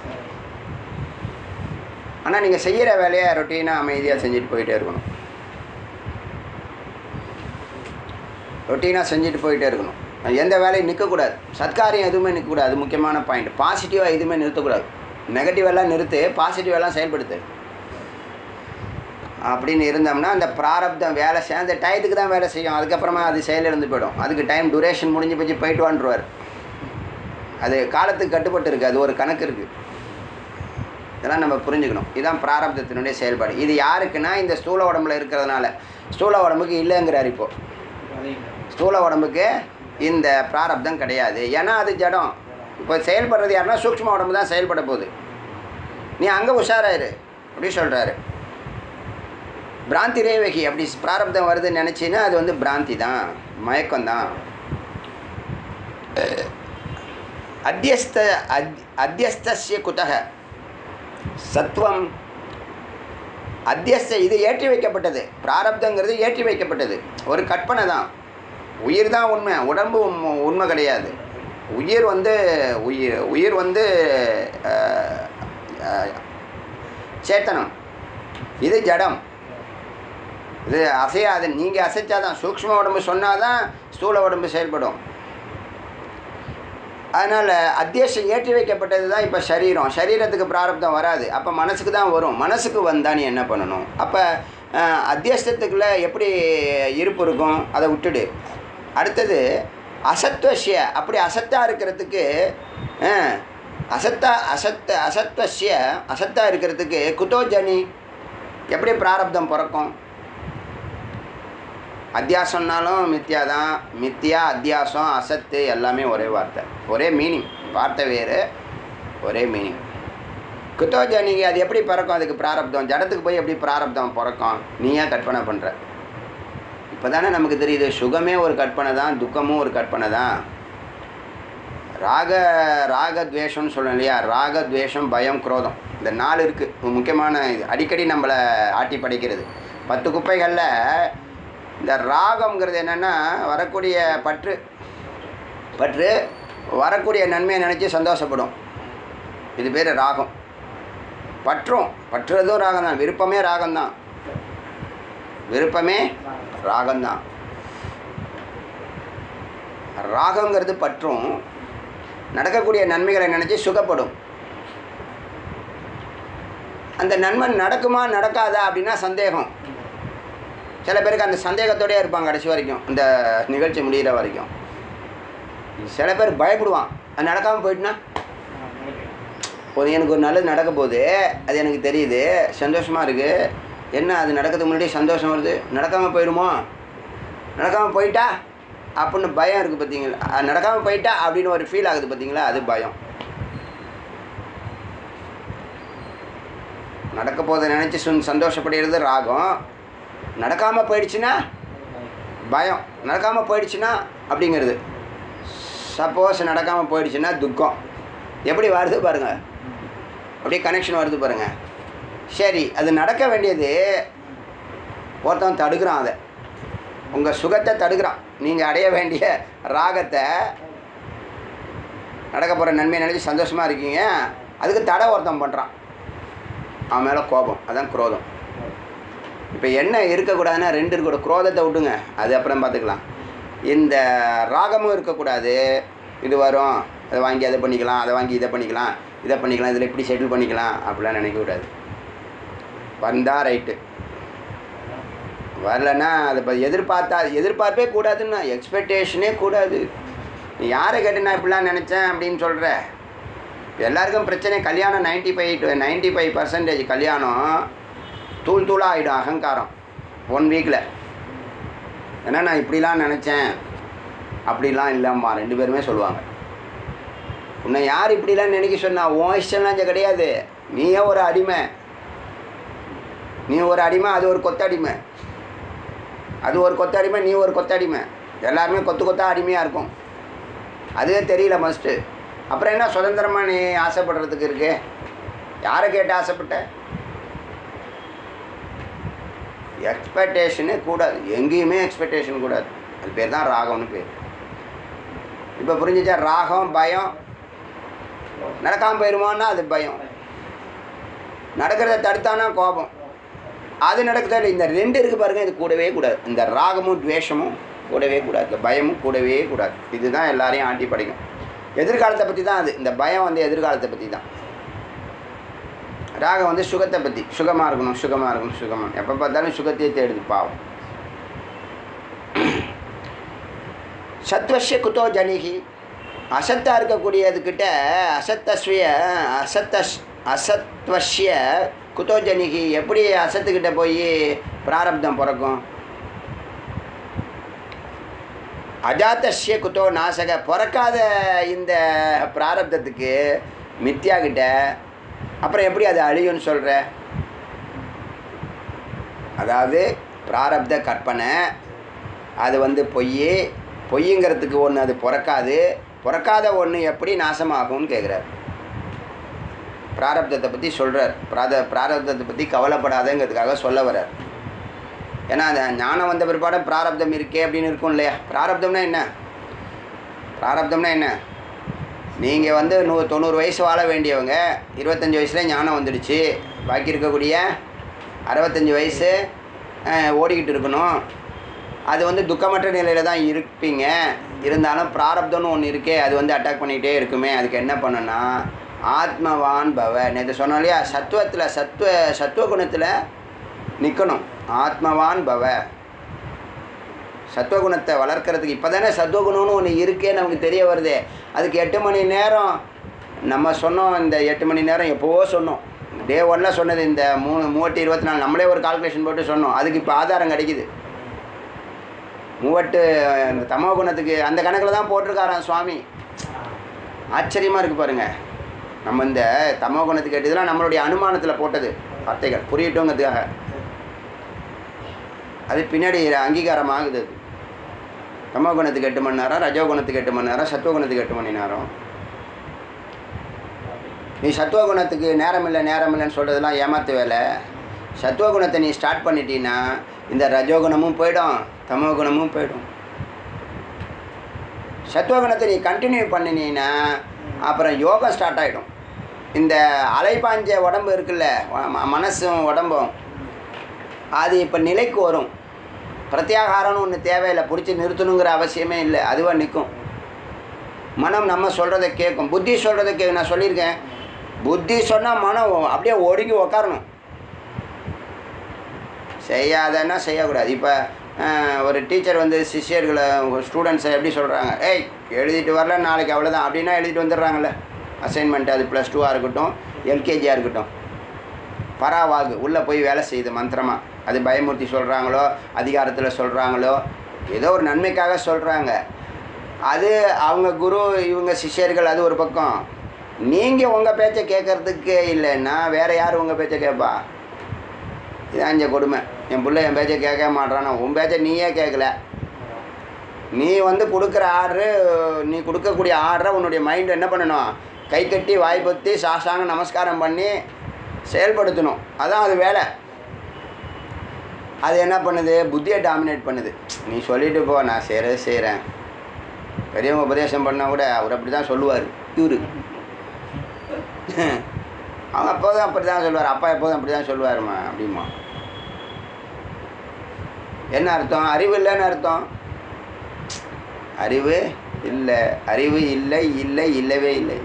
ஆனால் நீங்கள் செய்கிற வேலையை ரொட்டீனாக அமைதியாக செஞ்சுட்டு போயிட்டே இருக்கணும் ரொட்டீனாக செஞ்சுட்டு போயிட்டே இருக்கணும் எந்த வேலையும் நிற்கக்கூடாது சத்காரியம் எதுவுமே நிற்கக்கூடாது அது முக்கியமான பாயிண்ட் பாசிட்டிவாக எதுவுமே நிறுத்தக்கூடாது நெகட்டிவ் எல்லாம் நிறுத்து பாசிட்டிவ் எல்லாம் செயல்படுத்து அப்படின்னு இருந்தோம்னா அந்த பிராரப்தம் வேலை செய் அந்த டயத்துக்கு தான் வேலை செய்யும் அதுக்கப்புறமா அது செயலிழந்து போயிடும் அதுக்கு டைம் டூரேஷன் முடிஞ்சு போச்சு போயிட்டு வான்றுவார் அது காலத்துக்கு கட்டுப்பட்டு இருக்குது அது ஒரு கணக்கு இருக்குது இதெல்லாம் நம்ம புரிஞ்சுக்கணும் இதுதான் பிராரப்தத்தினுடைய செயல்பாடு இது யாருக்குன்னா இந்த ஸ்தூல உடம்புல இருக்கிறதுனால ஸ்தூல உடம்புக்கு இல்லைங்கிறார் இப்போ ஸ்தூல உடம்புக்கு இந்த பிராரப்தம் கிடையாது ஏன்னா அது ஜடம் இப்போ செயல்படுறது யாருன்னா சூக்ஷ்ம உடம்பு தான் செயல்பட போகுது நீ அங்கே உஷாராயிரு அப்படி சொல்கிறாரு பிராந்தி ரேவகி அப்படி பிராரப்தம் வருதுன்னு நினச்சின்னா அது வந்து பிராந்தி தான் மயக்கம் தான் அத்தியஸ்த அத் அத்தியஸ்தஸ்ய குதக சத்வம் அத்தியஸ்த இது ஏற்றி வைக்கப்பட்டது பிராரப்தங்கிறது ஏற்றி வைக்கப்பட்டது ஒரு கற்பனை தான் உயிர் தான் உண்மை உடம்பு உண்ம- உண்மை கிடையாது உயிர் வந்து உயிர் உயிர் வந்து அஹ், அஹ், சேத்தனம் இது ஜடம் இது அசையாது நீங்கள் அசைச்சாதான் சூக்ஷ்ம உடம்பு சொன்னால் தான் ஸ்தூல உடம்பு செயல்படும் அதனால் அத்தியசம் ஏற்றி வைக்கப்பட்டது தான் இப்போ சரீரம் சரீரத்துக்கு பிராரப்தம் வராது அப்போ மனசுக்கு தான் வரும் மனசுக்கு வந்தால் நீ என்ன பண்ணணும் அப்போ அத்தியஸ்தத்துக்குள்ள எப்படி இருப்பு இருக்கும் அதை விட்டுடு அடுத்தது அசத்வசிய அப்படி அசத்தா இருக்கிறதுக்கு அஹ், அசத்தா அசத்த அசத்வசிய அசத்தா இருக்கிறதுக்கு குத்தோஜனி எப்படி பிராரப்தம் பிறக்கும் அத்தியாசம்னாலும் மித்யா தான் மித்யா அத்தியாசம் அசத்து எல்லாமே ஒரே வார்த்தை ஒரே மீனிங் வார்த்தை வேறு ஒரே மீனிங் குத்தோஜனிக்கு அது எப்படி பிறக்கும் அதுக்கு பிராரப்தம் ஜடத்துக்கு போய் எப்படி பிராரப்தம் பிறக்கும் நீ ஏன் கற்பனை பண்ணுற இப்போ தானே நமக்கு தெரியுது சுகமே ஒரு கற்பனை தான் துக்கமும் ஒரு கற்பனை தான் ராக ராக துவேஷம்னு சொல்லணும் இல்லையா ராக துவேஷம் பயம் குரோதம் இந்த நாலு இருக்குது முக்கியமான இது அடிக்கடி நம்மளை ஆட்டி படைக்கிறது பத்து குப்பைகளில் இந்த ராகம்ங்கிறது என்னென்னா வரக்கூடிய பற்று பற்று வரக்கூடிய நன்மையை நினச்சி சந்தோஷப்படும் இது பேர் ராகம் பற்றும் பற்றுறதும் ராகம் தான் விருப்பமே ராகம்தான் விருப்பமே ராகம்தான் ராகங்கிறது பற்றும் நடக்கக்கூடிய நன்மைகளை நினச்சி சுகப்படும் அந்த நன்மை நடக்குமா நடக்காதா அப்படின்னா சந்தேகம் சில பேருக்கு அந்த சந்தேகத்தோடயே இருப்பாங்க கடைசி வரைக்கும் இந்த நிகழ்ச்சி முடிகிற வரைக்கும் சில பேர் பயப்படுவான் அது நடக்காமல் போயிட்டுனா ஒரு எனக்கு ஒரு நல்லது நடக்க போகுது அது எனக்கு தெரியுது சந்தோஷமாக இருக்குது என்ன அது நடக்கிறதுக்கு முன்னாடி சந்தோஷம் வருது நடக்காமல் போயிடுமோ நடக்காமல் போயிட்டா அப்படின்னு பயம் இருக்குது பார்த்தீங்களா அது நடக்காமல் போயிட்டா அப்படின்னு ஒரு ஃபீல் ஆகுது பார்த்தீங்களா அது பயம் நடக்க போதை நினச்சி சுன் சந்தோஷப்படுகிறது ராகம் நடக்காமல் போயிடுச்சுன்னா பயம் நடக்காமல் போயிடுச்சுன்னா அப்படிங்கிறது சப்போஸ் நடக்காமல் போயிடுச்சுன்னா துக்கம் எப்படி வருது பாருங்கள் அப்படியே கனெக்ஷன் வருது பாருங்கள் சரி அது நடக்க வேண்டியது ஒருத்தன் தடுக்கிறான் அதை உங்கள் சுகத்தை தடுக்கிறான் நீங்கள் அடைய வேண்டிய ராகத்தை நடக்க போகிற நன்மையை நினச்சி சந்தோஷமாக இருக்கீங்க அதுக்கு தடை ஒருத்தன் பண்ணுறான் அவன் மேலே கோபம் அதான் குரோதம் இப்போ என்ன இருக்கக்கூடாதுன்னா ரெண்டு இருக்கக்கூடாது குரோதத்தை விட்டுங்க அது அப்புறம் பார்த்துக்கலாம் இந்த ராகமும் இருக்கக்கூடாது இது வரும் அதை வாங்கி அதை பண்ணிக்கலாம் அதை வாங்கி இதை பண்ணிக்கலாம் இதை பண்ணிக்கலாம் இதில் இப்படி செட்டில் பண்ணிக்கலாம் அப்படிலாம் நினைக்கக்கூடாது வந்தால் ரைட்டு வரலன்னா அதை இப்போ எதிர்பார்த்தா எதிர்பார்ப்பே கூடாதுன்னா எக்ஸ்பெக்டேஷனே கூடாது நீ யாரை கேட்டு நான் இப்படிலாம் நினச்சேன் அப்படின்னு சொல்கிற எல்லாருக்கும் பிரச்சனை கல்யாணம் ninety five to ninety five percentage கல்யாணம் தூள் தூளாக ஆகிடும் அகங்காரம் ஒன் வீக்கில் ஏன்னா நான் இப்படிலாம் நினச்சேன் அப்படிலாம் இல்லைம்மா ரெண்டு பேருமே சொல்லுவாங்க உன்னை யார் இப்படிலாம் நினைக்க சொன்னா உன் இஷ்டம்லாம் இங்கே கிடையாது நீயே ஒரு அடிமை நீ ஒரு அடிமை அது ஒரு கொத்தடிமை அது ஒரு கொத்தடிமை நீ ஒரு கொத்தடிமை எல்லாருமே கொத்து கொத்தா அடிமையாக இருக்கும் அதுவே தெரியல மஸ்ட்டு அப்புறம் என்ன சுதந்திரமாக நீ ஆசைப்படுறதுக்கு இருக்கு யாரை கேட்டு ஆசைப்பட்ட எக்ஸ்பெக்டேஷனே கூடாது எங்கேயுமே எக்ஸ்பெக்டேஷன் கூடாது அது பேர் தான் ராகம்னு பேர் இப்போ புரிஞ்சுச்சா ராகம் பயம் நடக்காமல் போயிருமான்னா அது பயம் நடக்கிறத தடுத்தானா கோபம் அது நடக்குதா இல்லை இந்த ரெண்டு இருக்குது பாருங்க இது கூடவே கூடாது இந்த ராகமும் துவேஷமும் கூடவே கூடாது இந்த பயமும் கூடவே கூடாது இதுதான் எல்லாரையும் ஆட்டி படிக்கும் எதிர்காலத்தை பற்றி தான் அது இந்த பயம் வந்து எதிர்காலத்தை பற்றி தான் ராகம் வந்து சுகத்தை பற்றி சுகமாக இருக்கணும் சுகமாக இருக்கணும் சுகமாக எப்போ பார்த்தாலும் சுகத்தையே தேடுது பாவம் சத்வசிய குத்தோ ஜனிகி அசத்தாக இருக்கக்கூடியதுக்கிட்ட அசத்தஸ்விய அசத்தஸ் அசத்வசிய குத்தோ ஜனிகி எப்படி அசத்துக்கிட்ட போய் பிராரப்தம் பிறக்கும் அஜாத்தஸ்ய குத்தோ நாசக பிறக்காத இந்த பிராரப்தத்துக்கு மித்யா கிட்ட அப்புறம் எப்படி அது அழியும்னு சொல்கிற அதாவது பிராரப்த கற்பனை அது வந்து பொய் பொய்யுங்கிறதுக்கு ஒன்று அது பிறக்காது பிறக்காத ஒன்று எப்படி நாசமாகும்னு கேட்குறாரு பிராரப்தத்தை பற்றி சொல்கிறார் பிராத பிராரப்தத்தை பற்றி கவலைப்படாதங்கிறதுக்காக சொல்ல வர்றார் ஏன்னா அந்த ஞானம் வந்த பிற்பாடு பிராரப்தம் இருக்கே அப்படின்னு இருக்கும் இல்லையா பிராரப்தம்னா என்ன பிராரப்தம்னா என்ன நீங்கள் வந்து நூ தொண்ணூறு வயசு வாழ வேண்டியவங்க இருபத்தஞ்சி வயசில் ஞானம் வந்துடுச்சு பாக்கி இருக்கக்கூடிய அறுபத்தஞ்சி வயசு அஹ், ஓடிக்கிட்டு இருக்கணும் அது வந்து துக்கமற்ற நிலையில் தான் இருப்பீங்க இருந்தாலும் பிராரப்தம்னு ஒன்று இருக்கே அது வந்து அட்டாக் பண்ணிக்கிட்டே இருக்குமே அதுக்கு என்ன பண்ணணும்னா ஆத்மவான் பவ நேற்று சொன்னோம் இல்லையா சத்துவத்தில் சத்துவ சத்துவ குணத்தில் நிற்கணும் ஆத்மவான் பவ சத்துவகுணத்தை வளர்க்கறதுக்கு இப்போ தானே சத்துவகுணம்னு ஒன்று இருக்கே நமக்கு தெரிய வருது அதுக்கு எட்டு மணி நேரம் நம்ம சொன்னோம் இந்த எட்டு மணி நேரம் எப்போவோ சொன்னோம் டே ஒன்ல சொன்னது இந்த மூணு மூவட்டு இருபத்தி நாலு நம்மளே ஒரு கால்குலேஷன் போட்டு சொன்னோம் அதுக்கு இப்போ ஆதாரம் கிடைக்குது மூவட்டு இந்த தமோ குணத்துக்கு அந்த கணக்கில் தான் போட்டிருக்காராம் சுவாமி ஆச்சரியமாக இருக்குது பாருங்க நம்ம இந்த தமோ குணத்துக்கு இதெல்லாம் நம்மளுடைய அனுமானத்தில் போட்டது வார்த்தைகள் புரியட்டுங்கிறதுக்காக அது பின்னாடி அங்கீகாரம் ஆகுது அது தமோ குணத்துக்கு எட்டு மணி நேரம் ரஜோ குணத்துக்கு எட்டு மணி நேரம் சத்துவ குணத்துக்கு எட்டு மணி நேரம் நீ சத்துவ குணத்துக்கு நேரம் இல்லை நேரம் இல்லைன்னு சொல்கிறதுலாம் ஏமாத்து வேலை சத்துவ குணத்தை நீ ஸ்டார்ட் பண்ணிட்டீன்னா இந்த ரஜோகுணமும் போயிடும் தமோ குணமும் போயிடும் சத்துவ குணத்தை நீ கண்டினியூ பண்ணினீன்னா அப்புறம் யோகம் ஸ்டார்ட் ஆகிடும் இந்த அலைபாஞ்ச உடம்பு இருக்குல்ல ம- மனசும் உடம்பும் அது இப்போ நிலைக்கு வரும் பிரத்யாகாரம்னு ஒன்று தேவையில்லை பிடிச்சி நிறுத்தணுங்கிற அவசியமே இல்லை அதுவாக நிற்கும் மனம் நம்ம சொல்கிறத கேட்கும் புத்தி சொல்கிறத கே நான் சொல்லியிருக்கேன் புத்தி சொன்னால் மனம் அப்படியே ஒடுங்கி உக்காரணும் செய்யாதன்னா செய்யக்கூடாது இப்போ ஒரு டீச்சர் வந்து சிஷ்யர்களை ஸ்டூடெண்ட்ஸை எப்படி சொல்கிறாங்க ஏய் எழுதிட்டு வரல நாளைக்கு அவ்வளோதான் அப்படின்னா எழுதிட்டு வந்துடுறாங்கல்ல அசைன்மெண்ட் அது ப்ளஸ் டூவாக இருக்கட்டும் எல்கேஜியாக இருக்கட்டும் பராவாகு உள்ளே போய் வேலை செய்யுது மந்திரமாக அது பயமூர்த்தி சொல்கிறாங்களோ அதிகாரத்தில் சொல்கிறாங்களோ ஏதோ ஒரு நன்மைக்காக சொல்கிறாங்க அது அவங்க குரு இவங்க சிஷ்யர்கள் அது ஒரு பக்கம் நீங்கள் உங்கள் பேச்சை கேட்கறதுக்கு இல்லைன்னா வேறு யார் உங்கள் பேச்சை கேட்பா இதான் இங்கே கொடுமை என் பிள்ளை என் பேச்சை கேட்க மாட்றானா உன் பேச்சை நீயே கேட்கல நீ வந்து கொடுக்குற ஆர்டரு நீ கொடுக்கக்கூடிய ஆர்டரை உன்னுடைய மைண்ட் என்ன பண்ணணும் கை கட்டி வாய் பொத்தி சாசாங்க நமஸ்காரம் பண்ணி செயல்படுத்தணும் அதான் அது வேலை அது என்ன பண்ணுது புத்தியை டாமினேட் பண்ணுது நீ சொல்லிட்டு போ நான் செய்கிறத செய்கிறேன் பெரியவங்க உபதேசம் பண்ணால் கூட அவர் அப்படி தான் சொல்லுவார் இவரு அவங்க அப்போதும் அப்படி தான் சொல்லுவார் அப்பா எப்போதும் அப்படி தான் சொல்லுவாருமா அப்படிமா என்ன அர்த்தம் அறிவு இல்லைன்னு அர்த்தம் அறிவு இல்லை அறிவு இல்லை இல்லை இல்லவே இல்லை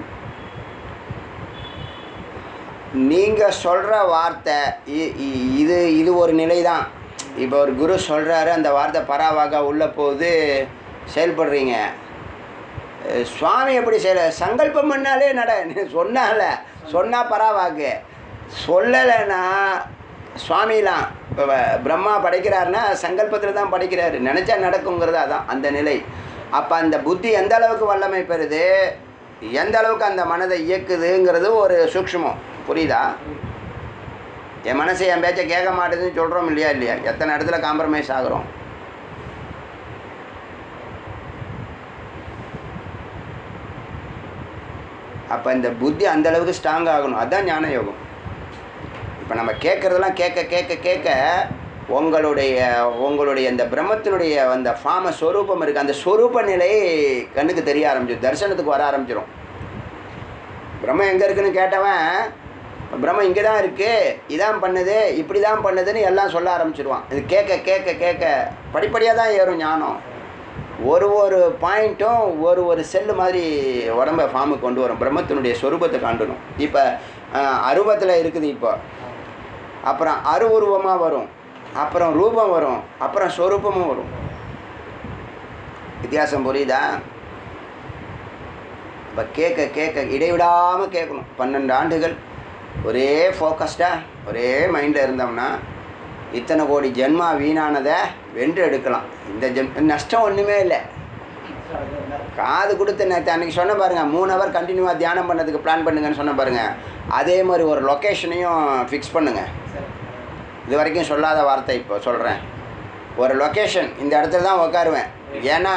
நீங்கள் சொல்கிற வார்த்தை இ- இ- இது இது ஒரு நிலை தான் இப்போ ஒரு குரு சொல்கிறாரு அந்த வார்த்தை பராவாக உள்ளே போகுது செயல்படுறீங்க அஹ் சுவாமி எப்படி செய்யல சங்கல்பம் பண்ணாலே நட சொன்னால சொன்னால் பராவாக்கு சொல்லலைன்னா சுவாமிலாம் இப்போ பிரம்மா படைக்கிறாருன்னா சங்கல்பத்தில் தான் படைக்கிறாரு நினச்சா நடக்குங்கிறது அதான் அந்த நிலை அப்போ அந்த புத்தி எந்த அளவுக்கு வல்லமை பெறுது எந்த அளவுக்கு அந்த மனதை இயக்குதுங்கிறது ஒரு சூக்ஷ்மம் புரியுதா என் மனசு என் பேச்சை கேட்க மாட்டேதுன்னு சொல்கிறோம் இல்லையா இல்லையா எத்தனை இடத்துல காம்ப்ரமைஸ் ஆகுறோம் அப்போ இந்த புத்தி அந்த அளவுக்கு ஸ்ட்ராங் ஆகணும் அதுதான் ஞான யோகம் இப்போ நம்ம கேட்குறதெல்லாம் கேட்க கேட்க கேட்க உங்களுடைய உங்களுடைய அந்த பிரம்மத்தினுடைய அந்த ஃபாம ஸ்வரூபம் இருக்குது அந்த ஸ்வரூப நிலை கண்ணுக்கு தெரிய ஆரம்பிச்சிடும் தரிசனத்துக்கு வர ஆரம்பிச்சிடும் பிரம்மம் எங்கே இருக்குன்னு கேட்டவன் பிரம்மம் இங்கே தான் இருக்குது இதான் பண்ணுது இப்படி தான் பண்ணுதுன்னு எல்லாம் சொல்ல ஆரம்பிச்சிடுவான் இது கேட்க கேட்க கேட்க படிப்படியாக தான் ஏறும் ஞானம் ஒரு ஒரு பாயிண்ட்டும் ஒரு ஒரு செல்லு மாதிரி உடம்ப ஃபார்முக்கு கொண்டு வரும் பிரம்மத்தினுடைய சொரூபத்தை காண்டணும் இப்போ அருவத்தில் இருக்குது இப்போ அப்புறம் அருவுருவமாக வரும் அப்புறம் ரூபம் வரும் அப்புறம் ஸ்வரூபமும் வரும் வித்தியாசம் புரியுதா இப்போ கேட்க கேட்க இடைவிடாமல் கேட்கணும் பன்னெண்டு ஆண்டுகள் ஒரே ஃபோக்கஸ்டாக ஒரே மைண்டில் இருந்தோம்னா இத்தனை கோடி ஜென்மா வீணானதை வென்று எடுக்கலாம் இந்த ஜென் நஷ்டம் ஒன்றுமே இல்லை காது கொடுத்து நேற்று அன்றைக்கி சொன்ன பாருங்க மூணு ஹவர் கண்டினியூவாக தியானம் பண்ணதுக்கு பிளான் பண்ணுங்கன்னு சொன்ன பாருங்க அதே மாதிரி ஒரு லொக்கேஷனையும் ஃபிக்ஸ் பண்ணுங்க இது வரைக்கும் சொல்லாத வார்த்தை இப்போ சொல்கிறேன் ஒரு லொக்கேஷன் இந்த இடத்துல தான் உட்காருவேன் ஏன்னா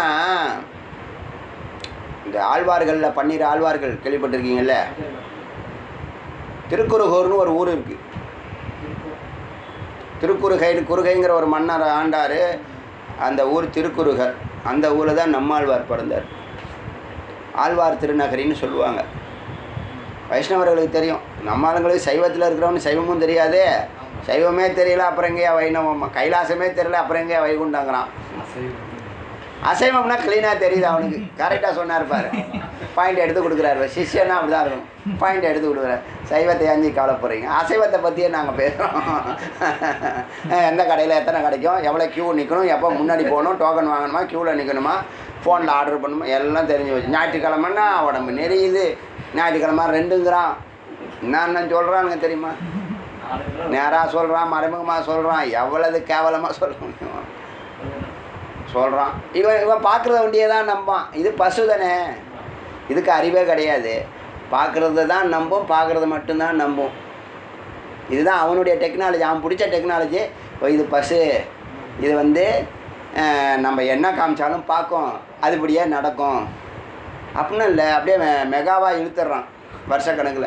இந்த ஆழ்வார்களில் பன்னீர் ஆழ்வார்கள் கேள்விப்பட்டிருக்கீங்கல்ல திருக்குறுகூர்னு ஒரு ஊர் இருக்குது திருக்குறுகை குறுகைங்கிற ஒரு மன்னர் ஆண்டார் அந்த ஊர் திருக்குறுகர் அந்த ஊரில் தான் நம்மாழ்வார் பிறந்தார் ஆழ்வார் திருநகரின்னு சொல்லுவாங்க வைஷ்ணவர்களுக்கு தெரியும் நம்ம ஆளுங்களுக்கு சைவத்தில் இருக்கிறவனு சைவமும் தெரியாது சைவமே தெரியல அப்புறம் எங்கேயா வைணவம் கைலாசமே தெரியல அப்புறம் எங்கேயா வைகுண்டாங்கிறான் அசைவம்னா க்ளீனாக தெரியுது அவனுக்கு கரெக்டாக சொன்னார் பாரு பாயிண்ட் எடுத்து கொடுக்குறாரு சிஷ்யனா அப்படி தான் இருக்கும் பாயிண்ட் எடுத்து கொடுக்குறாரு சைவத்தை ஏஞ்சி கவலை போகிறீங்க அசைவத்தை பற்றியே நாங்கள் பேசுகிறோம் எந்த கடையில் எத்தனை கிடைக்கும் எவ்வளோ க்யூ நிற்கணும் எப்போ முன்னாடி போகணும் டோக்கன் வாங்கணுமா க்யூவில் நிற்கணுமா ஃபோனில் ஆர்டர் பண்ணணுமா எல்லாம் தெரிஞ்சு வச்சு ஞாயிற்றுக்கிழமைன்னா உடம்பு நெறியுது ஞாயிற்றுக்கிழமை ரெண்டுங்கிறான் என்னென்ன சொல்கிறானுங்க தெரியுமா நேராக சொல்கிறான் மறைமுகமாக சொல்கிறான் எவ்வளவு கேவலமாக சொல்ல முடியும் சொல்கிறான் இவன் இவன் பார்க்குறத வண்டியை தான் நம்பான் இது பசு தானே இதுக்கு அறிவே கிடையாது பார்க்குறது தான் நம்பும் பார்க்குறது மட்டும்தான் நம்பும் இதுதான் அவனுடைய டெக்னாலஜி அவன் பிடிச்ச டெக்னாலஜி இப்போ இது பசு இது வந்து அஹ், நம்ம என்ன காமிச்சாலும் பார்க்கும் அதுபடியே நடக்கும் அப்படின்னு இல்லை அப்படியே மெ- மெகாவாக இழுத்துடுறான் வருஷக்கணக்கில்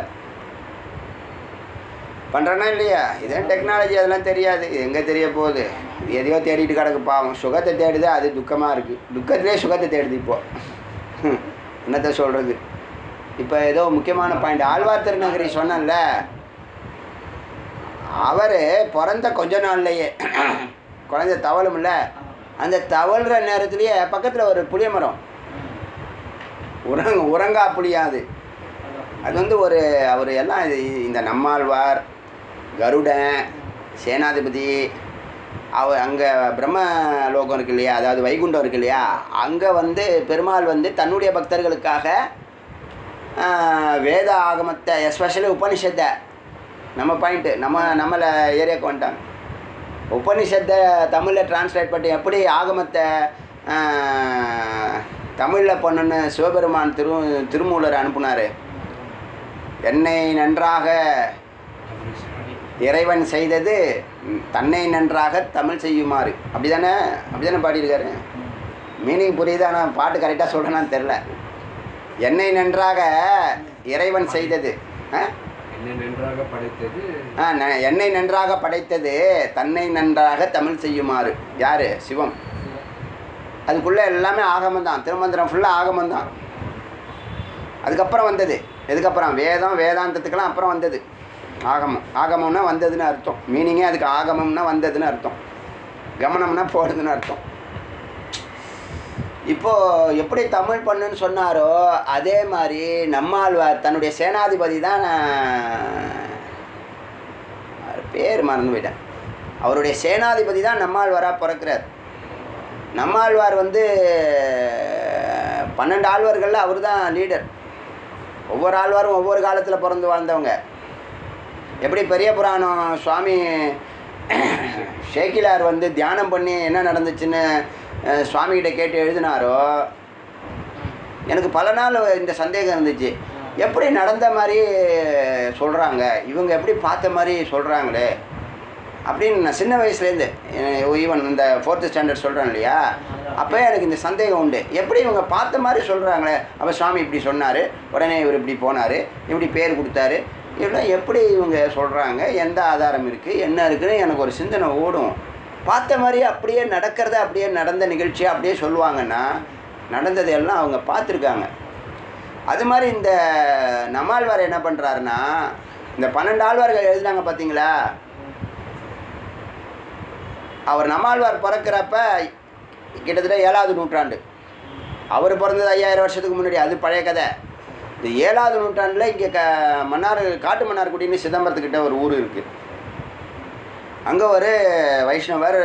பண்ணுறேன்னா இல்லையா இதே டெக்னாலஜி அதெல்லாம் தெரியாது இது எங்கே தெரிய போகுது இது எதையோ தேடிட்டு கிடக்கு பாவம் சுகத்தை தேடுது அது துக்கமாக இருக்குது துக்கத்திலே சுகத்தை தேடுது இப்போ ஹம், என்னத்த சொல்கிறது இப்போ ஏதோ முக்கியமான பாயிண்ட் ஆழ்வார் திருநகரி சொன்னேன்ல அவர் பிறந்த கொஞ்ச நாள்லையே குழந்தை தவழும்ல அந்த தவழ்கிற நேரத்துலேயே பக்கத்தில் ஒரு புளிய மரம் உறங்க உறங்கா புளியாது அது வந்து ஒரு அவர் எல்லாம் இது- இந்த நம்மாழ்வார் கருடன் சேனாதிபதி அவ அங்கே பிரம்ம லோகம் இருக்கு இல்லையா அதாவது வைகுண்டம் இருக்கு இல்லையா அங்கே வந்து பெருமாள் வந்து தன்னுடைய பக்தர்களுக்காக ஆஹ், வேத ஆகமத்தை எஸ்பெஷலி உபனிஷத்தை நம்ம பாயிண்ட்டு நம்ம நம்மளை ஏரியாவுக்கு வந்துட்டாங்க உபனிஷத்தை தமிழில் டிரான்ஸ்லேட் பண்ணி எப்படி ஆகமத்தை தமிழில் பண்ணுன்னு சிவபெருமான் திரு திருமூலர் அனுப்புனார் என்னை நன்றாக இறைவன் செய்தது ம், தன்னை நன்றாக தமிழ் செய்யுமாறு அப்படி தானே அப்படி தானே பாடியிருக்காரு மீனிங் புரியுது ஆனால் பாட்டு கரெக்டாக சொல்கிறேனான்னு தெரில என்னை நன்றாக இறைவன் செய்தது ஆ என்னை நன்றாக படைத்தது ஆ, ந- என்னை நன்றாக படைத்தது தன்னை நன்றாக தமிழ் செய்யுமாறு யார் சிவம் அதுக்குள்ளே எல்லாமே ஆகமம் தான் திருமந்திரம் ஃபுல்லாக ஆகமம் தான் அதுக்கப்புறம் வந்தது எதுக்கப்புறம் வேதம் வேதாந்தத்துக்கெல்லாம் அப்புறம் வந்தது ஆகமம் ஆகமம்னா வந்ததுன்னு அர்த்தம் மீனிங்கே அதுக்கு ஆகமம்னா வந்ததுன்னு அர்த்தம் கமனம்னா போடுதுன்னு அர்த்தம் இப்போ எப்படி தமிழ் பண்ணுன்னு சொன்னாரோ அதே மாதிரி நம்மாழ்வார் தன்னுடைய சேனாதிபதி தான் அவர் பேர் மறந்து போயிட்டேன் அவருடைய சேனாதிபதி தான் நம்மாழ்வாராக பிறக்கிறார் நம்மாழ்வார் வந்து பன்னெண்டு ஆழ்வார்களில் அவர் தான் லீடர் ஒவ்வொரு ஆழ்வாரும் ஒவ்வொரு காலத்தில் பிறந்து வாழ்ந்தவங்க எப்படி பெரிய புராணம் சுவாமி ஷேக்கிலார் வந்து தியானம் பண்ணி என்ன நடந்துச்சுன்னு அஹ், சுவாமிகிட்ட கேட்டு எழுதினாரோ எனக்கு பல நாள் இந்த சந்தேகம் இருந்துச்சு எப்படி நடந்த மாதிரி சொல்கிறாங்க இவங்க எப்படி பார்த்த மாதிரி சொல்கிறாங்களே அப்படின்னு நான் சின்ன வயசுலேருந்து ஈவன் இந்த ஃபோர்த்து ஸ்டாண்டர்ட் சொல்கிறேன் இல்லையா அப்போ எனக்கு இந்த சந்தேகம் உண்டு எப்படி இவங்க பார்த்த மாதிரி சொல்கிறாங்களே அப்போ சுவாமி இப்படி சொன்னார் உடனே இவர் இப்படி போனார் இப்படி பேர் கொடுத்தாரு இதெல்லாம் எப்படி இவங்க சொல்கிறாங்க எந்த ஆதாரம் இருக்குது என்ன இருக்குன்னு எனக்கு ஒரு சிந்தனை ஓடும் பார்த்த மாதிரி அப்படியே நடக்கிறத அப்படியே நடந்த நிகழ்ச்சியை அப்படியே சொல்லுவாங்கன்னா நடந்ததையெல்லாம் அவங்க பார்த்துருக்காங்க அது மாதிரி இந்த நம்மாழ்வார் என்ன பண்ணுறாருன்னா இந்த பன்னெண்டு ஆழ்வார்கள் எழுதினாங்க பார்த்தீங்களா அவர் நம்மாழ்வார் பிறக்கிறப்ப கிட்டத்தட்ட ஏழாவது நூற்றாண்டு அவர் பிறந்தது ஐயாயிரம் வருஷத்துக்கு முன்னாடி அது பழைய கதை இந்த ஏழாவது நூற்றாண்டில் இங்கே க மன்னார் காட்டு மன்னார்குடின்னு சிதம்பரத்துக்கிட்ட ஒரு ஊர் இருக்குது அங்கே ஒரு வைஷ்ணவர்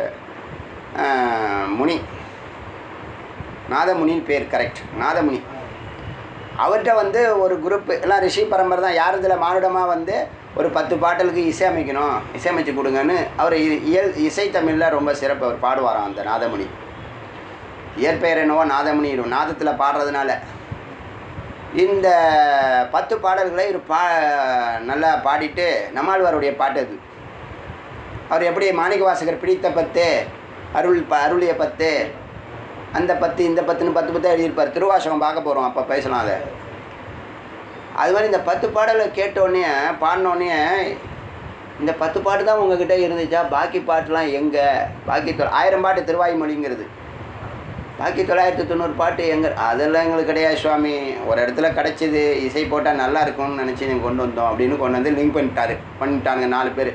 ஆஹ், முனி நாதமுனின்னு பேர் கரெக்ட் நாதமுனி அவர்கிட்ட வந்து ஒரு குரூப் எல்லாம் ரிஷி பரம்பரை தான் யார் இதில் மானுடமாக வந்து ஒரு பத்து பாட்டலுக்கு இசையமைக்கணும் இசையமைச்சு கொடுங்கன்னு அவர் இ- இயல் இசை தமிழில் ரொம்ப சிறப்பு அவர் பாடுவாராம் அந்த நாதமுனி இயற்பெயர் என்னவோ நாதமுனி நாதத்தில் பாடுறதுனால இந்த பத்து பாடல்களை இவர் பா நல்லா பாடிட்டு நம்மாழ்வாருடைய பாட்டு அது அவர் எப்படி மாணிக்க வாசகர் பிடித்த பத்து அருள் ப அருளிய பத்து அந்த பத்து இந்த பத்துன்னு பத்து பத்து எழுதியிருப்பார் திருவாசகம் பார்க்க போகிறோம் அப்போ பேசலாம் அதை அது மாதிரி இந்த பத்து பாடலை கேட்டோடனே பாடினோடனே இந்த பத்து பாட்டு தான் உங்ககிட்ட இருந்துச்சா பாக்கி பாட்டுலாம் எங்கே பாக்கி தொ ஆயிரம் பாட்டு திருவாய்மொழிங்கிறது பாக்கி தொள்ளாயிரத்தி தொண்ணூறு பாட்டு எங்க அதெல்லாம் எங்களுக்கு கிடையாது சுவாமி ஒரு இடத்துல கிடச்சிது இசை போட்டால் நல்லா இருக்கும்னு நினச்சி நீங்கள் கொண்டு வந்தோம் அப்படின்னு கொண்டு வந்து லிங்க் பண்ணிட்டாரு பண்ணிட்டாங்க நாலு பேர்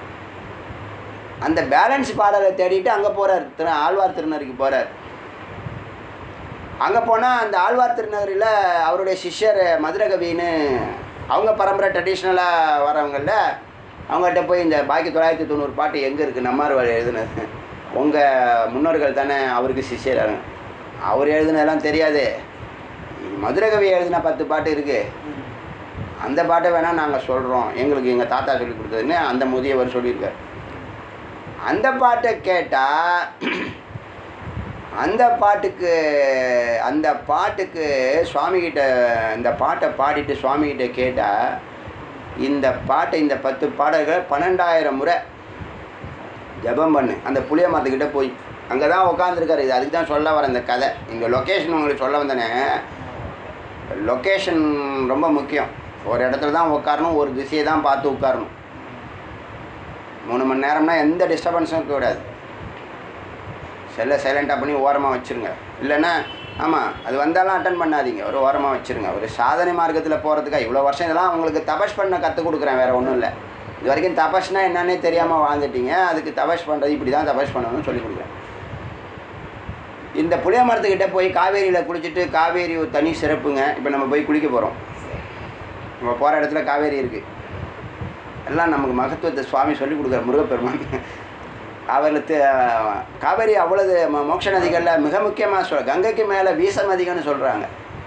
அந்த பேலன்ஸ் பாடலை தேடிட்டு அங்கே போகிறார் திரு ஆழ்வார் திருநகருக்கு போகிறார் அங்கே போனால் அந்த ஆழ்வார் திருநகரில் அவருடைய சிஷ்யர் மதுரகவின்னு அவங்க பரம்பரை ட்ரெடிஷ்னலாக வரவங்கள அவங்ககிட்ட போய் இந்த பாக்கி தொள்ளாயிரத்தி தொண்ணூறு பாட்டு எங்கே இருக்குது நம்மார்வாள் எழுதுனது உங்கள் முன்னோர்கள் தானே அவருக்கு சிஷ்யர் அவர் எழுதுனதெல்லாம் தெரியாது மதுரகவி எழுதின பத்து பாட்டு இருக்குது அந்த பாட்டை வேணால் நாங்கள் சொல்கிறோம் எங்களுக்கு எங்கள் தாத்தா சொல்லி கொடுத்ததுன்னு அந்த முதியவர் சொல்லியிருக்கார் அந்த பாட்டை கேட்டால் அந்த பாட்டுக்கு அந்த பாட்டுக்கு சுவாமிகிட்ட இந்த பாட்டை பாடிட்டு சுவாமிகிட்ட கேட்டால் இந்த பாட்டை இந்த பத்து பாடல்கள் பன்னெண்டாயிரம் முறை ஜெபம் பண்ணு அந்த புளிய மரத்துக்கிட்ட போய் அங்கே தான் உட்காந்துருக்காரு இது அதுக்கு தான் சொல்ல வரேன் இந்த கதை இங்கே லொக்கேஷன் உங்களுக்கு சொல்ல வந்தேனே லொக்கேஷன் ரொம்ப முக்கியம் ஒரு இடத்துல தான் உட்காரணும் ஒரு திசையை தான் பார்த்து உட்காரணும் மூணு மணி நேரம்னா எந்த டிஸ்டர்பன்ஸும் இருக்கக்கூடாது செல்லை சைலண்ட்டாக பண்ணி ஓரமாக வச்சுருங்க இல்லைன்னா ஆமாம் அது வந்தாலும் அட்டன் பண்ணாதீங்க ஒரு ஓரமாக வச்சுருங்க ஒரு சாதனை மார்க்கத்தில் போகிறதுக்காக இவ்வளோ வருஷம் இதெல்லாம் உங்களுக்கு தபஸ் பண்ண கற்றுக் கொடுக்குறேன் வேறு ஒன்றும் இல்லை இது வரைக்கும் தபஸ்னா என்னன்னே தெரியாமல் வாழ்ந்துட்டீங்க அதுக்கு தபஸ் பண்ணுறது இப்படி தான் தபஸ் பண்ணணும்னு சொல்லி கொடுக்குறேன் இந்த புளிய மரத்துக்கிட்ட போய் காவேரியில் குளிச்சுட்டு காவேரி ஒரு தனி சிறப்புங்க இப்போ நம்ம போய் குளிக்க போகிறோம் நம்ம போகிற இடத்துல காவேரி இருக்குது எல்லாம் நமக்கு மகத்துவத்தை சுவாமி சொல்லி கொடுக்குற முருகப்பெருமான் அவரில் காவேரி அவ்வளவு ம- மோட்ச நதிகளில் மிக முக்கியமாக சொல்ல கங்கைக்கு மேலே வீச நதிகள்னு சொல்கிறாங்க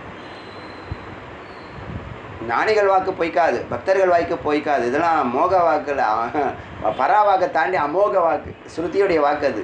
ஞானிகள் வாக்கு பொய்க்காது பக்தர்கள் வாக்கு பொய்க்காது இதெல்லாம் மோக வாக்கில் பரா வாக்கை தாண்டி அமோக வாக்கு ஸ்ருதியுடைய வாக்கு அது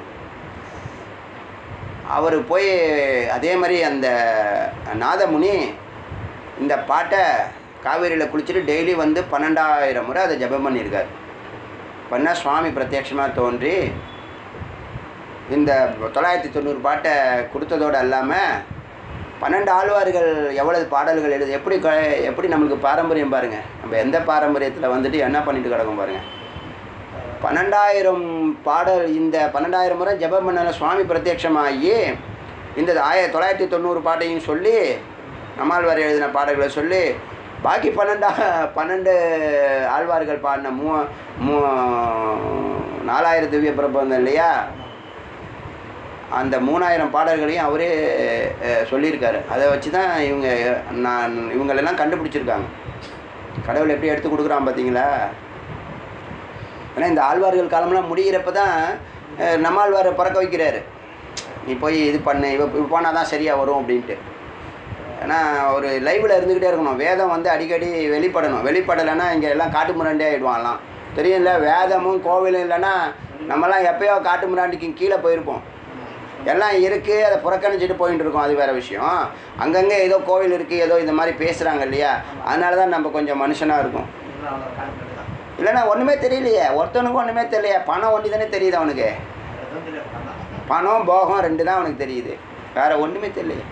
அவர் போய் அதே மாதிரி அந்த நாதமுனி இந்த பாட்டை காவேரியில் குளிச்சுட்டு டெய்லி வந்து பன்னெண்டாயிரம் முறை அதை ஜெபம் பண்ணியிருக்காரு பண்ணால் சுவாமி பிரத்யட்சமாக தோன்றி இந்த தொள்ளாயிரத்தி தொண்ணூறு பாட்டை கொடுத்ததோடு இல்லாமல் பன்னெண்டு ஆழ்வார்கள் எவ்வளவு பாடல்கள் எழுது எப்படி க எப்படி நம்மளுக்கு பாரம்பரியம் பாருங்கள் நம்ம எந்த பாரம்பரியத்தில் வந்துட்டு என்ன பண்ணிட்டு கிடக்கும் பாருங்கள் பன்னெண்டாயிரம் பாடல் இந்த பன்னெண்டாயிரம் முறை ஜெபம் பண்ணல சுவாமி பிரத்யட்சமாகி இந்த ஆய தொள்ளாயிரத்தி தொண்ணூறு பாட்டையும் சொல்லி நம்மாழ்வார் எழுதின பாடல்களை சொல்லி பாக்கி பன்னெண்டா பன்னெண்டு ஆழ்வார்கள் பாடின மூ மூ நாலாயிரம் திவ்ய பிரபந்தம் இல்லையா அந்த மூணாயிரம் பாடல்களையும் அவரே அஹ், சொல்லியிருக்காரு அதை வச்சு தான் இவங்க நான் இவங்களெல்லாம் கண்டுபிடிச்சிருக்காங்க கடவுள் எப்படி எடுத்து கொடுக்குறான் பார்த்தீங்களா ஏன்னா இந்த ஆழ்வார்கள் காலம்லாம் முடிகிறப்ப தான் அஹ், நம்மாழ்வாரை பிறக்க வைக்கிறாரு நீ போய் இது பண்ணு இவ இப்போ போனால் தான் சரியாக வரும் அப்படின்ட்டு ஏன்னா ஒரு லைவில் இருந்துக்கிட்டே இருக்கணும் வேதம் வந்து அடிக்கடி வெளிப்படணும் வெளிப்படலைன்னா இங்கே எல்லாம் காட்டு முரண்டே ஆகிடுவாங்கலாம் தெரியும்ல வேதமும் கோவிலும் இல்லைன்னா நம்மலாம் எப்பயோ காட்டு முராண்டிக்கு கீழே போயிருப்போம் எல்லாம் இருக்குது அதை புறக்கணிச்சிட்டு போயிட்டு இருக்கோம் அது வேறு விஷயம் அங்கங்கே ஏதோ கோவில் இருக்குது ஏதோ இந்த மாதிரி பேசுகிறாங்க இல்லையா அதனால தான் நம்ம கொஞ்சம் மனுஷனாக இருக்கும் இல்லைன்னா ஒன்றுமே தெரியலையே ஒருத்தனுக்கும் ஒன்றுமே தெரியலையே பணம் ஒன்று தானே தெரியுது அவனுக்கு பணம் போகம் ரெண்டு தான் அவனுக்கு தெரியுது வேறு ஒன்றுமே தெரியலையே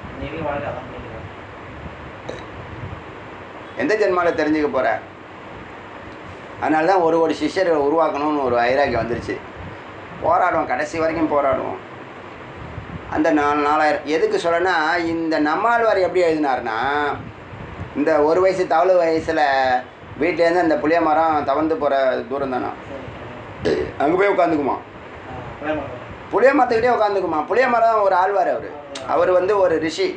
எந்த ஜென்மாவில் தெரிஞ்சுக்க போகிற அதனால தான் ஒரு ஒரு சிஷ்யரை உருவாக்கணும்னு ஒரு வைராக்கியம் வந்துருச்சு போராடுவோம் கடைசி வரைக்கும் போராடுவோம் அந்த நாலு நாலாயிரம் எதுக்கு சொல்லனா இந்த நம்மாழ்வார் எப்படி எழுதினார்னா இந்த ஒரு வயசு தவளு வயசில் வீட்டிலேருந்து அந்த புளிய மரம் தவந்து போகிற தூரம் தானே அங்கே போய் உட்காந்துக்குமா புளிய மரத்துக்கிட்டே உட்காந்துக்குமா புளிய மரம் ஒரு ஆழ்வார் அவர் அவர் வந்து ஒரு ரிஷி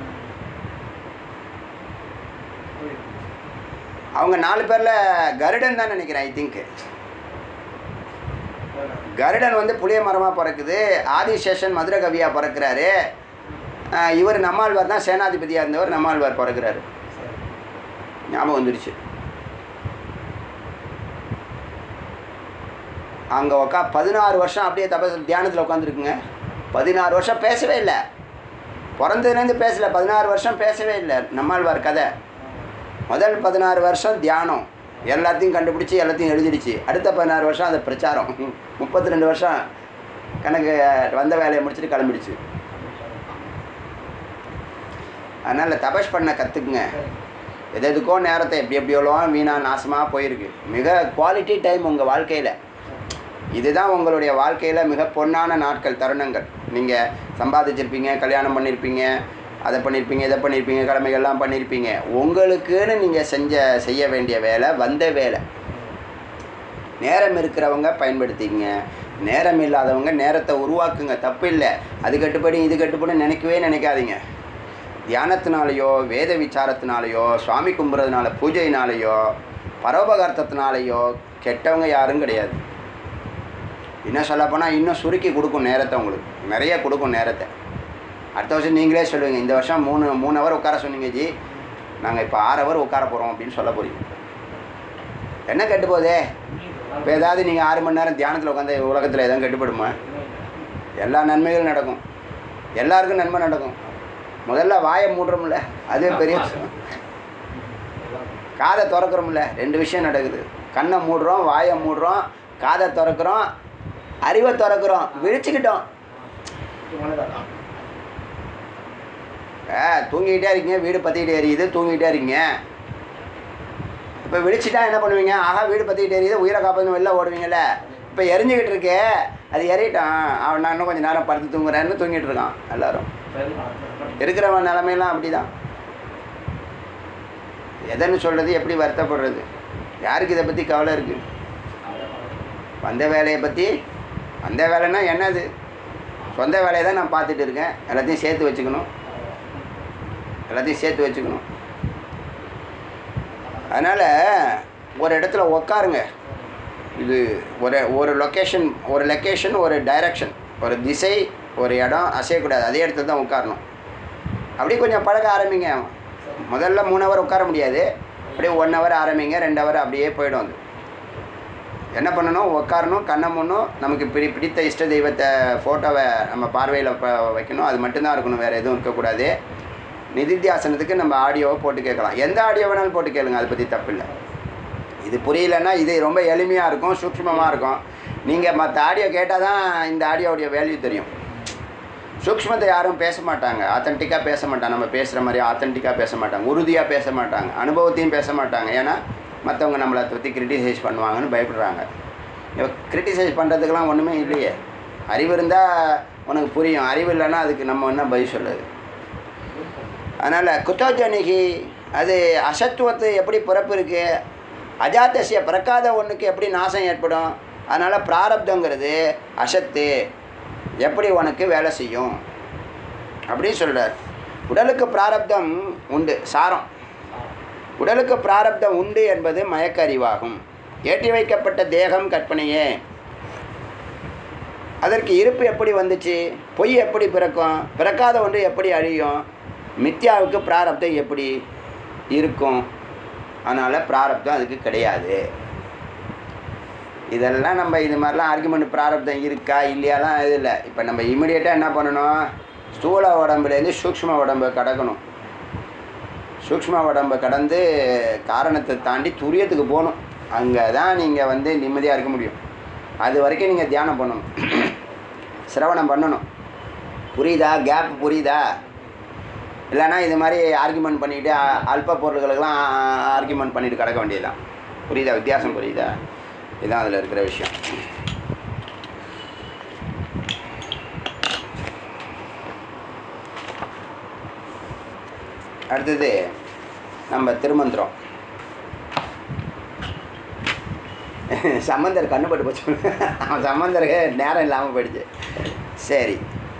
அவங்க நாலு பேரில் கருடன் தான் நினைக்கிறேன் ஐ திங்க் கருடன் வந்து புளிய மரமாக பிறக்குது ஆதிசேஷன் மதுரை கவியாக பிறக்கிறாரு ஆஹ் இவர் நம்மாழ்வார் தான் சேனாதிபதியாக இருந்தவர் நம்மாழ்வார் பிறக்கிறாரு ஞாபகம் வந்துடுச்சு அங்கே உக்கா பதினாறு வருஷம் அப்படியே தப தியானத்தில் உட்காந்துருக்குங்க பதினாறு வருஷம் பேசவே இல்லை பிறந்ததுலேருந்து பேசல பதினாறு வருஷம் பேசவே இல்லை நம்மாழ்வார் கதை முதல் பதினாறு வருஷம் தியானம் எல்லாத்தையும் கண்டுபிடிச்சி எல்லாத்தையும் எழுதிடுச்சு அடுத்த பதினாறு வருஷம் அது பிரச்சாரம் முப்பத்தி ரெண்டு வருஷம் கணக்கு வந்த வேலையை முடிச்சுட்டு கிளம்பிடுச்சு அதனால் தபஸ் பண்ண கற்றுக்குங்க எது எதுக்கோ நேரத்தை எப்படி எப்படியோலோ வீணாக நாசமாக போயிருக்கு மிக குவாலிட்டி டைம் உங்கள் வாழ்க்கையில் இதுதான் உங்களுடைய வாழ்க்கையில் மிக பொன்னான நாட்கள் தருணங்கள் நீங்கள் சம்பாதிச்சிருப்பீங்க கல்யாணம் பண்ணியிருப்பீங்க அதை பண்ணியிருப்பீங்க இதை பண்ணியிருப்பீங்க கடமைகள்லாம் பண்ணியிருப்பீங்க உங்களுக்குன்னு நீங்கள் செஞ்ச செய்ய வேண்டிய வேலை வந்த வேலை நேரம் இருக்கிறவங்க பயன்படுத்திக்கங்க நேரம் இல்லாதவங்க நேரத்தை உருவாக்குங்க தப்பு இல்லை அது கட்டுப்படி இது கட்டுப்படி நினைக்கவே நினைக்காதீங்க தியானத்தினாலேயோ வேத விசாரத்தினாலேயோ சுவாமி கும்புறதுனால பூஜையினாலேயோ பரோபகார்த்தத்தினாலேயோ கெட்டவங்க யாரும் கிடையாது இன்னும் சொல்லப்போனால் இன்னும் சுருக்கி கொடுக்கும் நேரத்தை உங்களுக்கு நிறைய கொடுக்கும் நேரத்தை அடுத்த வருஷம் நீங்களே சொல்லுவீங்க இந்த வருஷம் மூணு மூணு ஹவர் உட்கார சொன்னீங்க ஜி நாங்கள் இப்போ ஆறு ஹவர் உட்கார போகிறோம் அப்படின்னு சொல்ல போறீங்க என்ன கெட்டு போதே இப்போ ஏதாவது நீங்கள் ஆறு மணி நேரம் தியானத்தில் உட்காந்து உலகத்தில் எதாவது கெட்டுப்படுமா எல்லா நன்மைகளும் நடக்கும் எல்லாருக்கும் நன்மை நடக்கும் முதல்ல வாயை மூடுறோம்ல அதுவே பெரிய விஷயம் காதை திறக்கிறோம்ல ரெண்டு விஷயம் நடக்குது கண்ணை மூடுறோம் வாயை மூடுறோம் காதை திறக்கிறோம் அறிவை திறக்கிறோம் விழிச்சுக்கிட்டோம் ஆ தூங்கிக்கிட்டே இருக்கீங்க வீடு பற்றிக்கிட்டே எரியுது தூங்கிக்கிட்டே இருக்கீங்க இப்போ விழிச்சிட்டா என்ன பண்ணுவீங்க ஆஹா வீடு பற்றிக்கிட்டே எரியுது உயிரை காப்பாற்று வெளில ஓடுவீங்கல்ல இப்போ எரிஞ்சுக்கிட்டு இருக்கே அது எறிட்டான் அவன் நான் இன்னும் கொஞ்சம் நேரம் படுத்து தூங்குறேன்னு தூங்கிட்டு இருக்கான் எல்லாரும் இருக்கிறவன் நிலமையெல்லாம் அப்படி தான் எதன்னு சொல்கிறது எப்படி வருத்தப்படுறது யாருக்கு இதை பற்றி கவலை இருக்குது வந்த வேலையை பற்றி வந்த வேலைன்னா என்னது சொந்த வேலையை தான் நான் பார்த்துட்டு இருக்கேன் எல்லாத்தையும் சேர்த்து வச்சுக்கணும் எல்லாத்தையும் சேர்த்து வச்சுக்கணும் அதனால் ஒரு இடத்துல உக்காருங்க இது ஒரு ஒரு லொக்கேஷன் ஒரு லொக்கேஷன் ஒரு டைரக்ஷன் ஒரு திசை ஒரு இடம் அசையக்கூடாது அதே இடத்துல தான் உட்காரணும் அப்படியே கொஞ்சம் பழக ஆரம்பிங்க முதல்ல மூணு ஹவர் உட்கார முடியாது அப்படியே ஒன் ஹவர் ஆரம்பிங்க ரெண்டு ஹவர் அப்படியே போயிடும் அது என்ன பண்ணணும் உட்காரணும் கண்ணை மூடணும் நமக்கு பிடி பிடித்த இஷ்ட தெய்வத்தை ஃபோட்டோவை நம்ம பார்வையில் ப வைக்கணும் அது மட்டும்தான் இருக்கணும் வேறு எதுவும் இருக்கக்கூடாது நிதித்தியாசனத்துக்கு நம்ம ஆடியோவை போட்டு கேட்கலாம் எந்த ஆடியோ வேணாலும் போட்டு கேளுங்க அதை பற்றி தப்பில்லை இது புரியலன்னா இது ரொம்ப எளிமையாக இருக்கும் சூக்ஷ்மமாக இருக்கும் நீங்கள் மற்ற ஆடியோ கேட்டால் தான் இந்த ஆடியோவுடைய வேல்யூ தெரியும் சூக்ஷ்மத்தை யாரும் பேச மாட்டாங்க ஆத்தென்டிக்காக பேச மாட்டாங்க நம்ம பேசுகிற மாதிரி ஆத்தென்டிக்காக பேச மாட்டாங்க உறுதியாக பேச மாட்டாங்க அனுபவத்தையும் பேச மாட்டாங்க ஏன்னா மற்றவங்க நம்மளை பற்றி கிரிட்டிசைஸ் பண்ணுவாங்கன்னு பயப்படுறாங்க இப்போ கிரிட்டிசைஸ் பண்ணுறதுக்கெலாம் ஒன்றுமே இல்லையே அறிவு இருந்தால் உனக்கு புரியும் அறிவு இல்லைன்னா அதுக்கு நம்ம என்ன பதில் சொல்லுது அதனால் குத்தோஜனிகி அது அசத்துவத்து எப்படி பிறப்பு இருக்குது அஜாத்தசிய பிறக்காத ஒன்றுக்கு எப்படி நாசம் ஏற்படும் அதனால் பிராரப்தங்கிறது அசத்து எப்படி உனக்கு வேலை செய்யும் அப்படின்னு சொல்கிறார் உடலுக்கு பிராரப்தம் உண்டு சாரம் உடலுக்கு பிராரப்தம் உண்டு என்பது மயக்க அறிவாகும் ஏற்றி வைக்கப்பட்ட தேகம் கற்பனையே அதற்கு இருப்பு எப்படி வந்துச்சு பொய் எப்படி பிறக்கும் பிறக்காத ஒன்று எப்படி அழியும் மித்யாவுக்கு பிராரப்தம் எப்படி இருக்கும் அதனால் பிராரப்தம் அதுக்கு கிடையாது இதெல்லாம் நம்ம இது மாதிரிலாம் ஆர்குமெண்ட் பிராரப்தம் இருக்கா இல்லையாலாம் இது இல்லை இப்போ நம்ம இமிடியேட்டாக என்ன பண்ணணும் ஸ்தூல உடம்புலேருந்து சூக்ஷ்ம உடம்பை கடக்கணும் சூக்ஷ்ம உடம்பை கடந்து காரணத்தை தாண்டி துரியத்துக்கு போகணும் அங்கே தான் நீங்கள் வந்து நிம்மதியாக இருக்க முடியும் அது வரைக்கும் நீங்கள் தியானம் பண்ணணும் சிரவணம் பண்ணணும் புரியுதா கேப் புரியுதா இல்லைன்னா இது மாதிரி ஆர்குமெண்ட் பண்ணிக்கிட்டு அ- அல்ப பொருள்களுக்கெல்லாம் ஆர்குமெண்ட் பண்ணிட்டு கிடக்க வேண்டியதுதான் புரியுதா வித்தியாசம் புரியுதா இதுதான் அதில் இருக்கிற விஷயம் அடுத்தது நம்ம திருமந்திரம் சம்பந்தர் கண்ணுப்பட்டு போச்சு அவன் சம்பந்தருக்கு நேரம் இல்லாமல் போயிடுச்சு சரி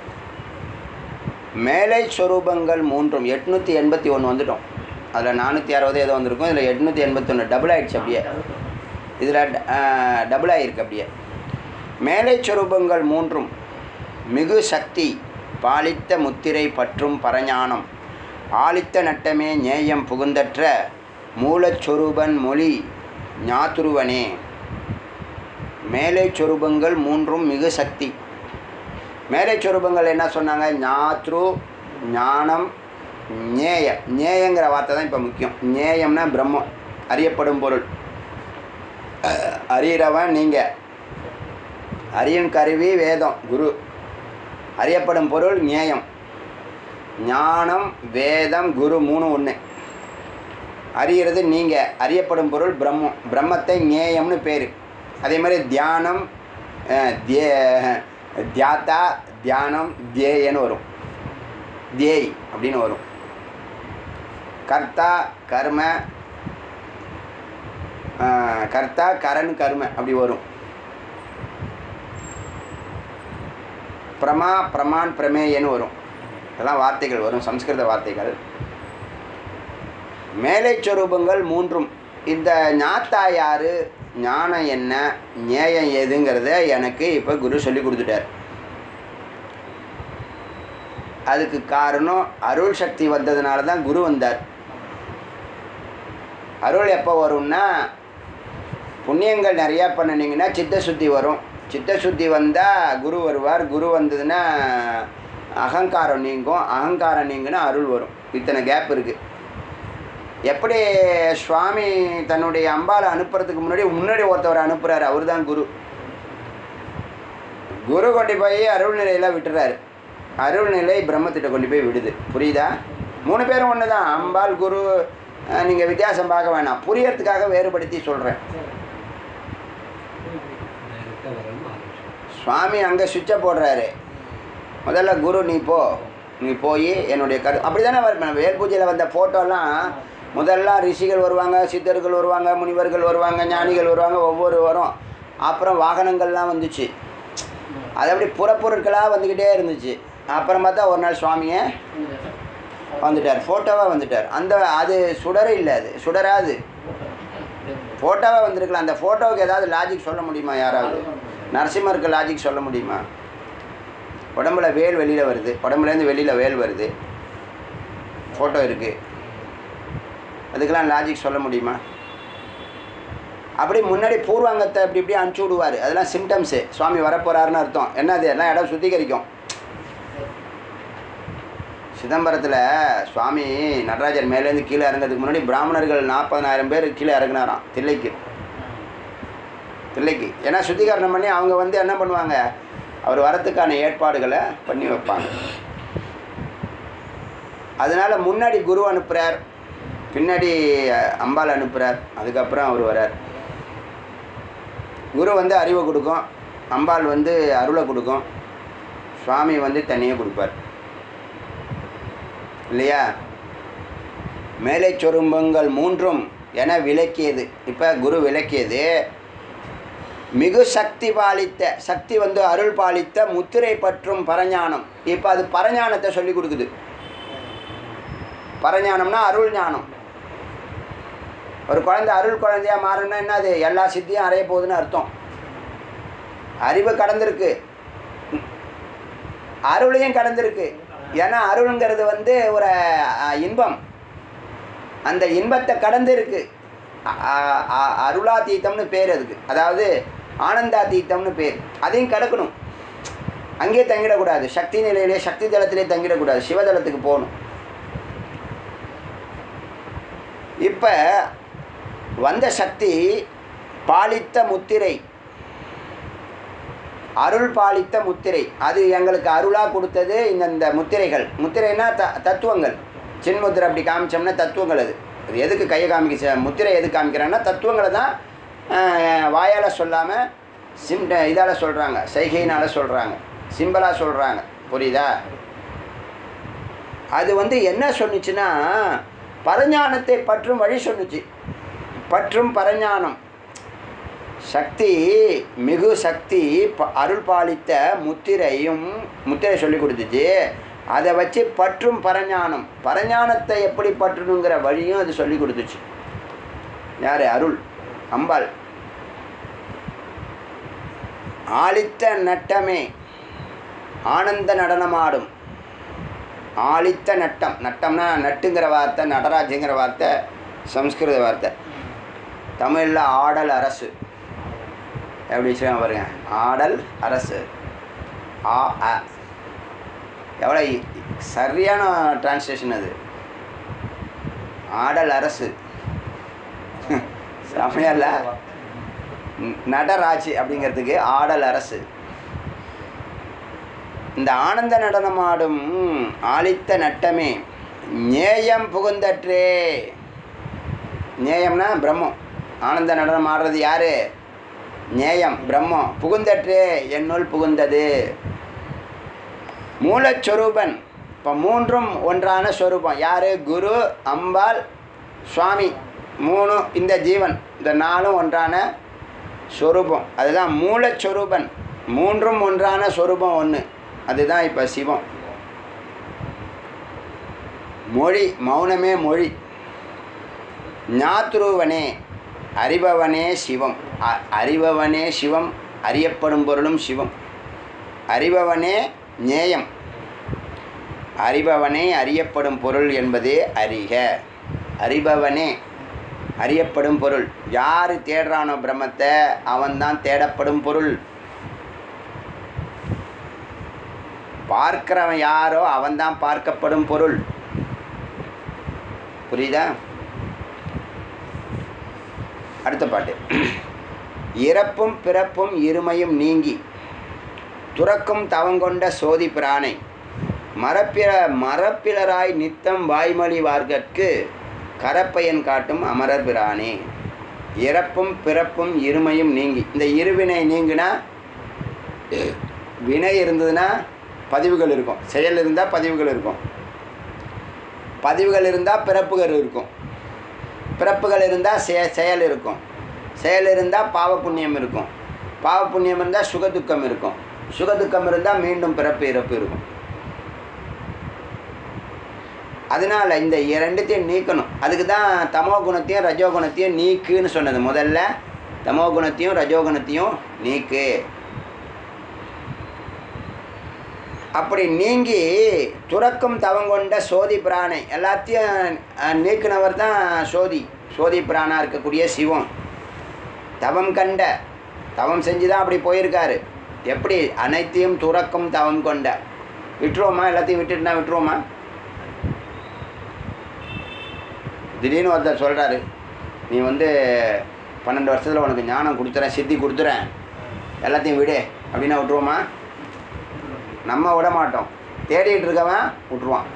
மேலை சொரூபங்கள் மூன்றும் எட்நூற்றி எண்பத்தி ஒன்று வந்துட்டோம் அதில் நானூற்றி அறுபது ஏதோ வந்திருக்கும் இதில் எட்நூற்றி எண்பத்தொன்று டபுள் ஆயிடுச்சு அப்படியே இதில் டபுள் ஆகிருக்கு அப்படியே மேலை சொரூபங்கள் மூன்றும் மிகு சக்தி பாலித்த முத்திரை பற்றும் பரஞானம் ஆலித்த நட்டமே நேயம் புகுந்தற்ற மூலச்சொரூபன் மொழி ஞாத்துருவனே மேலை சொரூபங்கள் மூன்றும் மிகு சக்தி மேலை சொரூபங்கள் என்ன சொன்னாங்க ஞாத்ரு ஞானம் ஞேய ஞேயங்கிற வார்த்தை தான் இப்போ முக்கியம் ஞேயம்னா பிரம்மம் அறியப்படும் பொருள் அறிகிறவன் நீங்கள் அறியும் கருவி வேதம் குரு அறியப்படும் பொருள் ஞேயம் ஞானம் வேதம் குரு மூணு ஒன்று அறிகிறது நீங்கள் அறியப்படும் பொருள் பிரம்மம் பிரம்மத்தை ஞேயம்னு பேர் அதே மாதிரி தியானம் அஹ், தியே தியாத்தா தியானம் தியேயன்னு வரும் தியேய் அப்படின்னு வரும் கர்த்தா கர்ம அஹ், கர்த்தா கரண் கர்ம அப்படி வரும் பிரமா பிரமான் பிரமேயன்னு வரும் இதெல்லாம் வார்த்தைகள் வரும் சம்ஸ்கிருத வார்த்தைகள் மேலை சொரூபங்கள் மூன்றும் இந்த ஞாத்தா யாரு ஞானம் என்ன நியாயம் ஏதுங்கிறத எனக்கு இப்போ குரு சொல்லி கொடுத்துட்டார் அதுக்கு காரணம் அருள் சக்தி வந்ததுனால தான் குரு வந்தார் அருள் எப்போ வரும்னா புண்ணியங்கள் நிறையா பண்ணினீங்கன்னா சித்த சுத்தி வரும் சித்த சுத்தி வந்தால் குரு வருவார் குரு வந்ததுன்னா அகங்காரம் நீங்கும் அகங்காரம் நீங்குனா அருள் வரும் இத்தனை கேப் இருக்குது எப்படி சுவாமி தன்னுடைய அம்பாலை அனுப்புறதுக்கு முன்னாடி முன்னாடி ஒருத்தவரை அனுப்புகிறாரு அவர் தான் குரு குரு கொண்டு போய் அருள் நிலையில் விட்டுறாரு அருள் நிலை பிரம்மத்திட்ட கொண்டு போய் விடுது புரியுதா மூணு பேரும் ஒன்று தான் அம்பாள் குரு நீங்கள் வித்தியாசம் பார்க்க வேணாம் புரியறதுக்காக வேறுபடுத்தி சொல்கிறேன் டைரக்டாக வரணும் ஆரம்பிச்சு சுவாமி அங்கே சுவிட்சை போடுறாரு முதல்ல குரு நீ போ நீ போய் என்னுடைய கரு அப்படி தானே வரும் வேல் பூஜையில் வந்த ஃபோட்டோலாம் முதல்ல ரிஷிகள் வருவாங்க சித்தர்கள் வருவாங்க முனிவர்கள் வருவாங்க ஞானிகள் வருவாங்க ஒவ்வொரு வரும் அப்புறம் வாகனங்கள்லாம் வந்துச்சு அது அப்படி புறப்பொருட்களாக வந்துக்கிட்டே இருந்துச்சு அப்புறம் பார்த்தா ஒரு நாள் சுவாமியை வந்துட்டார் ஃபோட்டோவாக வந்துட்டார் அந்த அது சுடர் இல்லை அது சுடராது ஃபோட்டோவாக வந்திருக்கலாம் அந்த ஃபோட்டோவுக்கு ஏதாவது லாஜிக் சொல்ல முடியுமா யாராவது நரசிம்மருக்கு லாஜிக் சொல்ல முடியுமா உடம்புல வேல் வெளியில் வருது உடம்புலேருந்து வெளியில் வேல் வருது ஃபோட்டோ இருக்குது அதுக்கெல்லாம் லாஜிக் சொல்ல முடியுமா அப்படி முன்னாடி பூர்வாங்கத்தை இப்படி இப்படி அனுப்பிச்சி விடுவார் அதெல்லாம் சிம்டம்ஸு சுவாமி வரப்போகிறாருன்னு அர்த்தம் என்னது எல்லாம் இடம் சுத்திகரிக்கும் சிதம்பரத்தில் சுவாமி நடராஜர் மேலேருந்து கீழே இறங்கிறதுக்கு முன்னாடி பிராமணர்கள் நாற்பதனாயிரம் பேர் கீழே இறங்குனாராம் தில்லைக்கு தில்லைக்கு ஏன்னா சுத்திகரணம் பண்ணி அவங்க வந்து என்ன பண்ணுவாங்க அவர் வரத்துக்கான ஏற்பாடுகளை பண்ணி வைப்பாங்க அதனால முன்னாடி குரு அனுப்புகிறார் பின்னாடி அஹ், அம்பாள் அனுப்புகிறார் அதுக்கப்புறம் அவர் வரார் குரு வந்து அறிவை கொடுக்கும் அம்பாள் வந்து அருளை கொடுக்கும் சுவாமி வந்து தண்ணியை கொடுப்பார் இல்லையா மேலை சொரும்பங்கள் மூன்றும் என விளக்கியது இப்போ குரு விளக்கியது மிகு சக்தி பாலித்த சக்தி வந்து அருள் பாலித்த முத்திரை பற்றும் பரஞானம் இப்போ அது பரஞானத்தை சொல்லி கொடுக்குது பரஞானம்னா அருள் ஞானம் ஒரு குழந்தை அருள் குழந்தையா மாறணும்னா என்ன அது எல்லா சித்தியும் அறைய போகுதுன்னு அர்த்தம் அறிவு கடந்திருக்கு அருளையும் கடந்திருக்கு ஏன்னா அருளுங்கிறது வந்து ஒரு அஹ், இன்பம் அந்த இன்பத்தை கடந்து இருக்கு அ- அ- அ- அருளாதீத்தம்னு பேர் அதுக்கு அதாவது ஆனந்தாதீத்தம்னு பேர் அதையும் கடக்கணும் அங்கேயே தங்கிடக்கூடாது சக்தி நிலையிலே சக்தி தளத்திலே தங்கிடக்கூடாது சிவதளத்துக்கு போகணும் இப்போ வந்த சக்தி பாலித்த முத்திரை அருள் பாலித்த முத்திரை அது எங்களுக்கு அருளாக கொடுத்தது இந்த இந்த முத்திரைகள் முத்திரைனா த தத்துவங்கள் சின்முத்திரை அப்படி காமிச்சோம்னா தத்துவங்கள் அது அது எதுக்கு கையை காமிக்க முத்திரை எதுக்கு காமிக்கிறாங்கன்னா தத்துவங்களை தான் வாயால் சொல்லாமல் சிம் இதால் சொல்கிறாங்க சைகையினால் சொல்கிறாங்க சிம்பிளாக சொல்கிறாங்க புரியுதா அது வந்து என்ன சொன்னுச்சுன்னா பரஞானத்தை பற்றும் வழி சொன்னுச்சு பற்றும் பரஞானம் சக்தி மிகு சக்தி ப- அருள் பாலித்த முத்திரையும் முத்திரை சொல்லி கொடுத்துச்சு அதை வச்சு பற்றும் பரஞானம் பரஞானத்தை எப்படி பற்றணுங்கிற வழியும் அது சொல்லி கொடுத்துச்சு யார் அருள் அம்பாள் ஆளித்த நட்டமே ஆனந்த நடனமாடும் ஆளித்த நட்டம் நட்டம்னா நட்டுங்கிற வார்த்தை நடராஜுங்கிற வார்த்தை சம்ஸ்கிருத வார்த்தை தமிழில் ஆடல் அரசு எப்படி சொல்லுவாங்க பாருங்க ஆடல் அரசு ஆ அ எவ்வளோ இ- சரியான டிரான்ஸ்லேஷன் அது ஆடல் அரசு செமையல்ல ந- நடராஜ் அப்படிங்கிறதுக்கு ஆடல் அரசு இந்த ஆனந்த நடனமாடும் ஆளித்த நட்டமே நேயம் புகுந்தற்றே நேயம்னா பிரம்மம் ஆனந்த நடனம் ஆடுறது யாரு நேயம் பிரம்மம் புகுந்தற்றே என்னுள் புகுந்தது மூலச்சொரூபன் இப்போ மூன்றும் ஒன்றான ஸ்வரூபம் யார் குரு அம்பாள் சுவாமி மூணு இந்த ஜீவன் இந்த நாலும் ஒன்றான ஸ்வரூபம் அதுதான் மூலச்சொரூபன் மூன்றும் ஒன்றான ஸ்வரூபம் ஒன்று அதுதான் இப்போ சிவம் மொழி மௌனமே மொழி ஞாத்ருவனே அறிபவனே சிவம் அ- அறிபவனே சிவம் அறியப்படும் பொருளும் சிவம் அறிபவனே நேயம் அறிபவனே அறியப்படும் பொருள் என்பதே அறிக அறிபவனே அறியப்படும் பொருள் யார் தேடுறானோ பிரம்மத்தை அவன்தான் தேடப்படும் பொருள் பார்க்கிறவன் யாரோ அவன்தான் பார்க்கப்படும் பொருள் புரியுதா அடுத்த பாட்டு இறப்பும் பிறப்பும் இருமையும் நீங்கி துறக்கும் தவங்கொண்ட சோதி பிரானை மரப்பிற மரப்பிலராய் நித்தம் வாய்மொழி வார்கட்கு கரப்பயன் காட்டும் அமரர் பிரானே இறப்பும் பிறப்பும் இருமையும் நீங்கி இந்த இருவினை நீங்கினா வினை இருந்ததுன்னா பதிவுகள் இருக்கும் செயல் இருந்தால் பதிவுகள் இருக்கும் பதிவுகள் இருந்தால் பிறப்புகள் இருக்கும் பிறப்புகள் இருந்தால் செ செயல் இருக்கும் செயல் இருந்தால் பாவ புண்ணியம் இருக்கும் பாவ புண்ணியம் இருந்தால் சுகதுக்கம் இருக்கும் சுகதுக்கம் இருந்தால் மீண்டும் பிறப்பு இறப்பு இருக்கும் அதனால் இந்த இரண்டுத்தையும் நீக்கணும் அதுக்கு தான் தமோ குணத்தையும் ரஜோ குணத்தையும் நீக்குன்னு சொன்னது முதல்ல தமோ குணத்தையும் ரஜோ குணத்தையும் நீக்கு அப்படி நீங்கி துறக்கும் தவங்கொண்ட சோதி பிராணை எல்லாத்தையும் அஹ், நீக்குனவர் தான் சோதி சோதி பிராணா இருக்கக்கூடிய சிவம் தவம் கண்ட தவம் செஞ்சு தான் அப்படி போயிருக்காரு எப்படி அனைத்தையும் துறக்கும் தவம் கொண்ட விட்டுருவோமா எல்லாத்தையும் விட்டுட்டுனா விட்டுருவோமா திடீர்னு ஒருத்தர் சொல்கிறாரு நீ வந்து பன்னெண்டு வருஷத்தில் உனக்கு ஞானம் கொடுத்துறேன் சித்தி கொடுத்துறேன் எல்லாத்தையும் விடு அப்படின்னா விட்டுருவோமா நம்ம விட மாட்டோம் தேடிட்டு இருக்கவன் விட்டுருவான்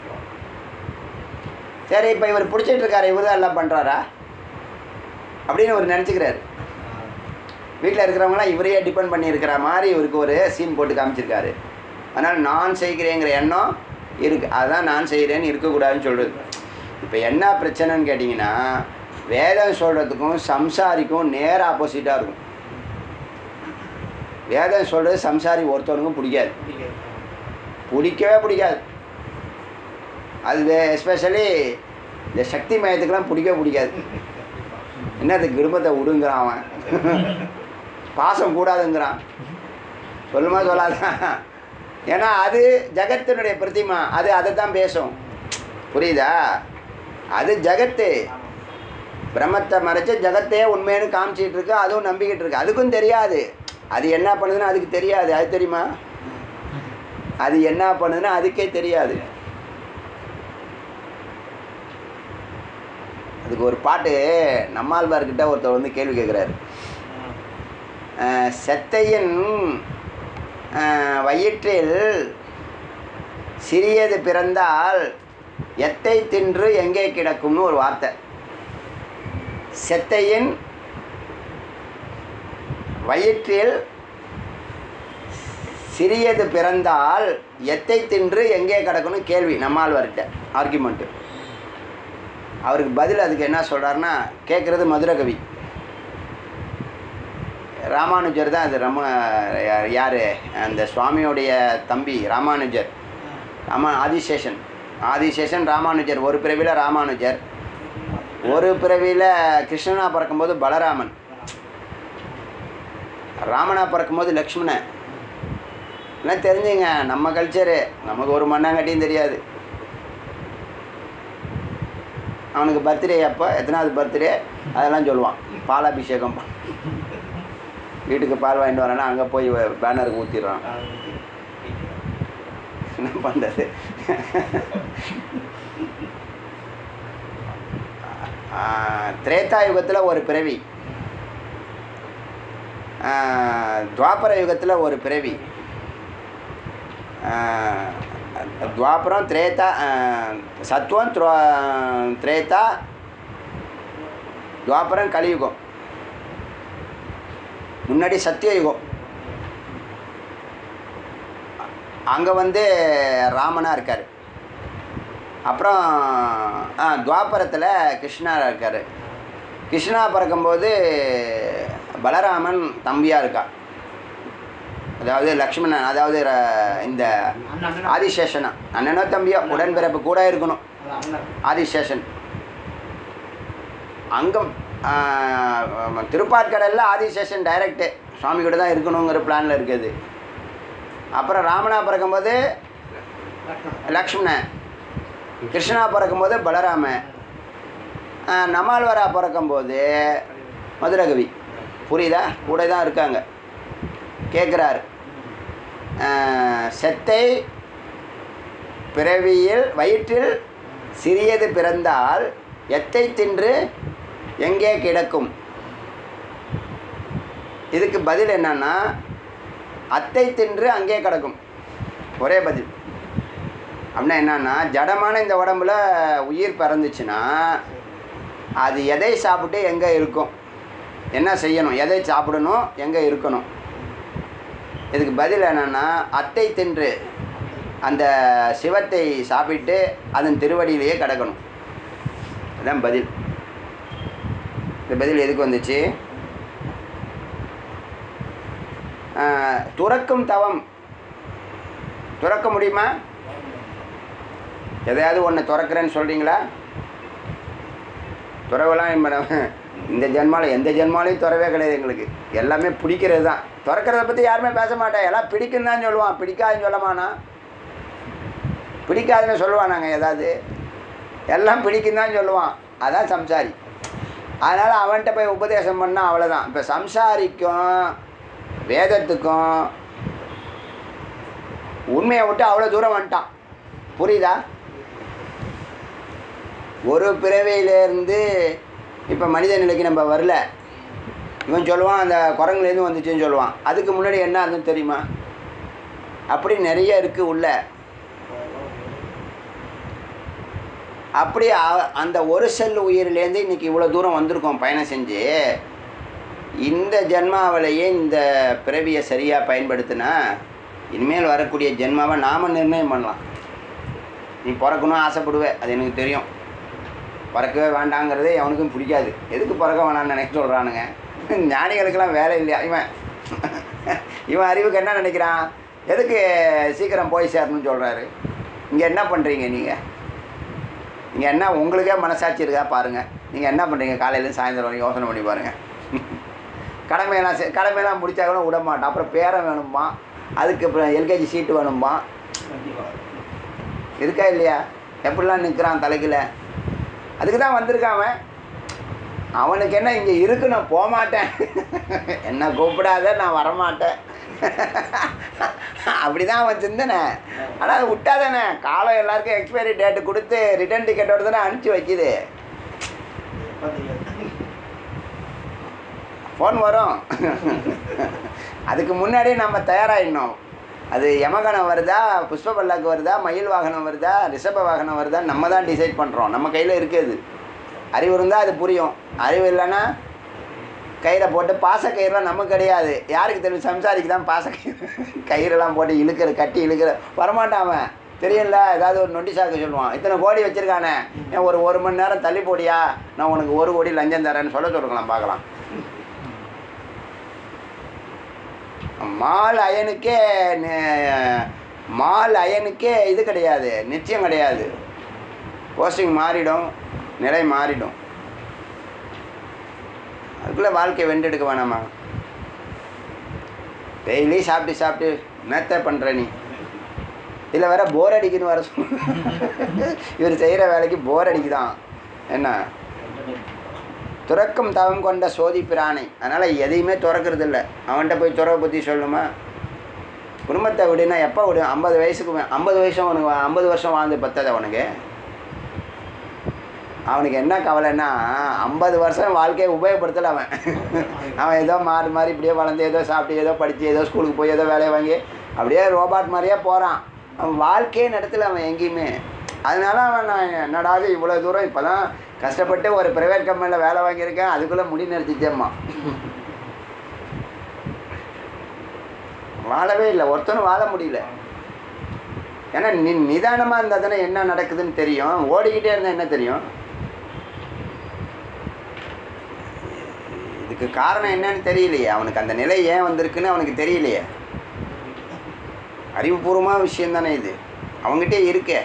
சரி இப்போ இவர் பிடிச்சிட்டு இருக்காரு இவர் தான் எல்லாம் பண்ணுறாரா அப்படின்னு அவர் நினச்சிக்கிறாரு வீட்டில் இருக்கிறவங்களாம் இவரையே டிபெண்ட் பண்ணி இருக்கிற மாதிரி இவருக்கு ஒரு சீன் போட்டு காமிச்சிருக்காரு அதனால் நான் செய்கிறேங்கிற எண்ணம் இருக்கு அதான் நான் செய்கிறேன்னு இருக்கக்கூடாதுன்னு சொல்கிறது இப்போ என்ன பிரச்சனைன்னு கேட்டிங்கன்னா வேதம் சொல்கிறதுக்கும் சம்சாரிக்கும் நேர ஆப்போசிட்டாக இருக்கும் வேதம் சொல்கிறது சம்சாரி ஒருத்தவனுக்கும் பிடிக்காது பிடிக்கவே பிடிக்காது அது எஸ்பெஷலி இந்த சக்தி மயத்துக்கெல்லாம் பிடிக்கவே பிடிக்காது என்னது குடும்பத்தை விடுங்கிறான் அவன் பாசம் கூடாதுங்கிறான் சொல்லுமா சொல்லாதான் ஏன்னா அது ஜகத்தினுடைய பிரதிமா அது அதை தான் பேசும் புரியுதா அது ஜகத்து பிரம்மத்தை மறைச்சு ஜகத்தையே உண்மைன்னு காமிச்சிட்டு இருக்கு அதுவும் நம்பிக்கிட்டு இருக்கு அதுக்கும் தெரியாது அது என்ன பண்ணுதுன்னு அதுக்கு தெரியாது அது தெரியுமா அது என்ன பண்ணுதுன்னு அதுக்கே தெரியாது அதுக்கு ஒரு பாட்டு நம்மாழ்வார்கிட்ட ஒருத்தர் வந்து கேள்வி கேட்குறாரு செத்தையின் அஹ், வயிற்றில் சிறியது பிறந்தால் எத்தை தின்று எங்கே கிடக்கும்னு ஒரு வார்த்தை செத்தையின் சிறியது பிறந்தால் எத்தை தின்று எங்கே கிடக்கணும் கேள்வி நம்மாழ்வார்கிட்ட ஆர்குமெண்ட்டு அவருக்கு பதில் அதுக்கு என்ன சொல்கிறாருன்னா கேட்குறது மதுரகவி ராமானுஜர் தான் அது ரம யார் அந்த சுவாமியோடைய தம்பி ராமானுஜர் ராமா ஆதிசேஷன் ஆதிசேஷன் ராமானுஜர் ஒரு பிறவியில் ராமானுஜர் ஒரு பிறவியில் கிருஷ்ணனா பிறக்கும்போது பலராமன் ராமனா பிறக்கும்போது லக்ஷ்மணன் எல்லாம் தெரிஞ்சுங்க நம்ம கல்ச்சரு நமக்கு ஒரு மண்ணாங்கட்டியும் தெரியாது அவனுக்கு பர்த்டே அப்போ எத்தனாவது பர்த்டே அதெல்லாம் சொல்லுவான் பாலாபிஷேகம் வீட்டுக்கு பால் வாங்கிட்டு வரேன்னா அங்கே போய் பேனருக்கு ஊற்றிடுறான் என்ன பண்ணுறது திரேதா யுகத்தில் ஒரு பிறவி ஆ, துவாபர யுகத்தில் ஒரு பிறவி ஆ, துவாபரம் திரேதா ஆ, சத்துவம் துவா திரேதா துவாபரம் கலியுகம் முன்னாடி சத்தியயுகம் அங்கே வந்து ராமனாக இருக்கார் அப்புறம் ஆ துவாபரத்தில் கிருஷ்ணா இருக்கார் கிருஷ்ணா பிறக்கும்போது பலராமன் தம்பியாக இருக்கா அதாவது லக்ஷ்மணன் அதாவது ர- இந்த ஆதிசேஷனா அண்ணனோ தம்பியோ உடன்பிறப்பு கூட இருக்கணும் ஆதிசேஷன் அங்கம் திருப்பாற்கடலில் ஆதிசேஷன் டைரக்டு சுவாமி கூட தான் இருக்கணுங்கிற பிளானில் இருக்குது அப்புறம் ராமனா பிறக்கும்போது லக்ஷ்மணன் கிருஷ்ணா பிறக்கும்போது பலராமன் ஆஹ் நம்மாழ்வாரா பிறக்கும்போது மதுரகவி புரியுதா கூட தான் இருக்காங்க கேட்குறாரு செத்தை பிறவியில் வயிற்றில் சிறியது பிறந்தால் எத்தை தின்று எங்கே கிடக்கும் இதுக்கு பதில் என்னன்னா அத்தை தின்று அங்கே கிடக்கும் ஒரே பதில் அப்படின்னா என்னன்னா ஜடமான இந்த உடம்புல உயிர் பிறந்துச்சுன்னா அது எதை சாப்பிட்டு எங்கே இருக்கும் என்ன செய்யணும் எதை சாப்பிடணும் எங்கே இருக்கணும் இதுக்கு பதில் என்னன்னா அத்தை தின்று அந்த சிவத்தை சாப்பிட்டு அதன் திருவடியிலேயே கிடக்கணும் அதான் பதில் இந்த பதில் எதுக்கு வந்துச்சு ஆஹ், துறக்கும் தவம் துறக்க முடியுமா எதையாவது ஒன்று துறக்கிறேன்னு சொல்கிறீங்களா துறவெல்லாம் இப்ப நம்ம இந்த ஜென்மாவில் எந்த ஜென்மாலையும் துறவே கிடையாது எங்களுக்கு எல்லாமே பிடிக்கிறது தான் துறக்கிறத பற்றி யாருமே பேச மாட்டேன் எல்லாம் பிடிக்கும் தான் சொல்லுவான் பிடிக்காதுன்னு சொல்லமானா பிடிக்காதுன்னு சொல்லுவான் நாங்கள் ஏதாவது எல்லாம் பிடிக்கும் தான் சொல்லுவான் அதான் சம்சாரி அதனால் அவன்கிட்ட போய் உபதேசம் பண்ணால் அவ்வளோதான் இப்போ சம்சாரிக்கும் வேதத்துக்கும் உண்மையை விட்டு அவ்வளோ தூரம் வந்துட்டான் புரியுதா ஒரு பிறவையிலேருந்து இப்போ மனித நிலைக்கு நம்ம வரல இவன் சொல்லுவான் அந்த குரங்குலேருந்து வந்துச்சுன்னு சொல்லுவான் அதுக்கு முன்னாடி என்ன இருந்துன்னு தெரியுமா அப்படி நிறைய இருக்குது உள்ள அப்படி அ- அந்த ஒரு செல் உயிரிலேருந்து இன்னைக்கு இவ்வளோ தூரம் வந்திருக்கோம் பயணம் செஞ்சு இந்த ஜென்மாவிலேயே இந்த பிறவியை சரியாக பயன்படுத்தினா இனிமேல் வரக்கூடிய ஜென்மாவை நாம் நிர்ணயம் பண்ணலாம் நீ பிறக்கணும் ஆசைப்படுவே அது எனக்கு தெரியும் பிறக்கவே வேண்டாங்கிறதே அவனுக்கும் பிடிக்காது எதுக்கு பிறக்க வேணாம்னு நினைக்க சொல்கிறானுங்க ஞானிகளுக்கெல்லாம் வேலை இல்லையா இவன் இவன் அறிவுக்கு என்ன நினைக்கிறான் எதுக்கு சீக்கிரம் போய் சேரணும்னு சொல்கிறாரு இங்கே என்ன பண்ணுறீங்க நீங்கள் நீங்கள் என்ன உங்களுக்கே மனசாட்சி இருக்கா பாருங்கள் நீங்கள் என்ன பண்ணுறீங்க காலையிலேருந்து சாயந்தரம் வரைக்கும் யோசனை பண்ணி பாருங்கள் கடமையெல்லாம் செ- கடமையெல்லாம் முடிச்சா கூட விட மாட்டான் அப்புறம் பேரன் வேணுமா அதுக்கு அப்புறம் எல்கேஜி சீட்டு வேணுமா இருக்கா இல்லையா எப்படிலாம் நிற்கிறான் தலைக்கில் அதுக்கு தான் வந்திருக்கான் அவன் அவனுக்கு என்ன இங்கே இருக்கு நான் போக மாட்டேன் என்ன கூப்பிடாத நான் வரமாட்டேன் அப்படி தான் அவன் சிந்தனை ஆனால் அதை விட்டாதானே காலம் எல்லாருக்கும் எக்ஸ்பைரி டேட்டு கொடுத்து ரிட்டர்ன் டிக்கெட்டோட தானே அனுப்பிச்சி வைக்கிது ஃபோன் வரும் அதுக்கு முன்னாடியே நம்ம தயாராகிடணும் அது யமகணம் வருதா புஷ்ப பல்லாக்கு வருதா மயில் வாகனம் வருதா ரிஷப வாகனம் வருதா நம்ம தான் டிசைட் பண்ணுறோம் நம்ம கையில் இருக்குது அறிவு இருந்தால் அது புரியும் அறிவு இல்லைன்னா கயிறை போட்டு பாசக்கயிறுலாம் நமக்கு கிடையாது யாருக்கு தெரியும் சம்சாரிக்கு தான் பாசக்கயிறு கயிறெல்லாம் போட்டு இழுக்கிற கட்டி இழுக்கிற வரமாட்டான் அவன் தெரியல ஏதாவது ஒரு நொண்டி சாக்கு சொல்லுவான் இத்தனை கோடி வச்சுருக்கானே ஏன் ஒரு ஒரு மணி நேரம் தள்ளி போடியா நான் உனக்கு ஒரு கோடி லஞ்சம் தரேன்னு சொல்ல சொல்லுங்களேன் பார்க்கலாம் மால் அயனுக்கே நெ- மால் அயனுக்கே இது கிடையாது நிச்சயம் கிடையாது போஸ்டிங் மாறிடும் நிலை மாறிடும் அதுக்குள்ளே வாழ்க்கையை வென்றெடுக்க வேணாமா டெய்லி சாப்பிட்டு சாப்பிட்டு என்னத்த பண்ணுற நீ இதில் வேற போர் அடிக்குன்னு வர சொல் இவர் செய்கிற வேலைக்கு போர் அடிக்குதான் என்ன துறக்கும் தவம் கொண்ட சோதி பிராணை அதனால் எதையுமே துறக்கிறது இல்லை அவன்கிட்ட போய் துறவை பற்றி சொல்லணுமா குடும்பத்தை விடுனா எப்போ விடு ஐம்பது வயசுக்கு மே- ஐம்பது வயசும் அவனுக்கு ஐம்பது வருஷம் வாழ்ந்து பத்தது அவனுக்கு அவனுக்கு என்ன கவலைன்னா ஐம்பது வருஷம் வாழ்க்கையை உபயோகப்படுத்தலை அவன் அவன் ஏதோ மாறி மாறி இப்படியே வளர்ந்து ஏதோ சாப்பிட்டு ஏதோ படித்து ஏதோ ஸ்கூலுக்கு போய் ஏதோ வேலையை வாங்கி அப்படியே ரோபாட் மாதிரியே போகிறான் அவன் வாழ்க்கையே நடத்தல அவன் எங்கேயுமே அதனால அவன் நான் என்னடாது இவ்வளோ தூரம் இப்போ தான் கஷ்டப்பட்டு ஒரு ப்ரைவேட் கம்பெனியில் வேலை வாங்கியிருக்கேன் அதுக்குள்ளே முடி நிறுத்திட்டேம்மா வாழவே இல்லை ஒருத்தனும் வாழ முடியல ஏன்னா நி நிதானமாக இருந்தால் தானே என்ன நடக்குதுன்னு தெரியும் ஓடிக்கிட்டே இருந்தால் என்ன தெரியும் இதுக்கு காரணம் என்னன்னு தெரியலையே அவனுக்கு அந்த நிலை ஏன் வந்திருக்குன்னு அவனுக்கு தெரியலையே அறிவுபூர்வமான விஷயம் தானே இது அவங்ககிட்டே இருக்கே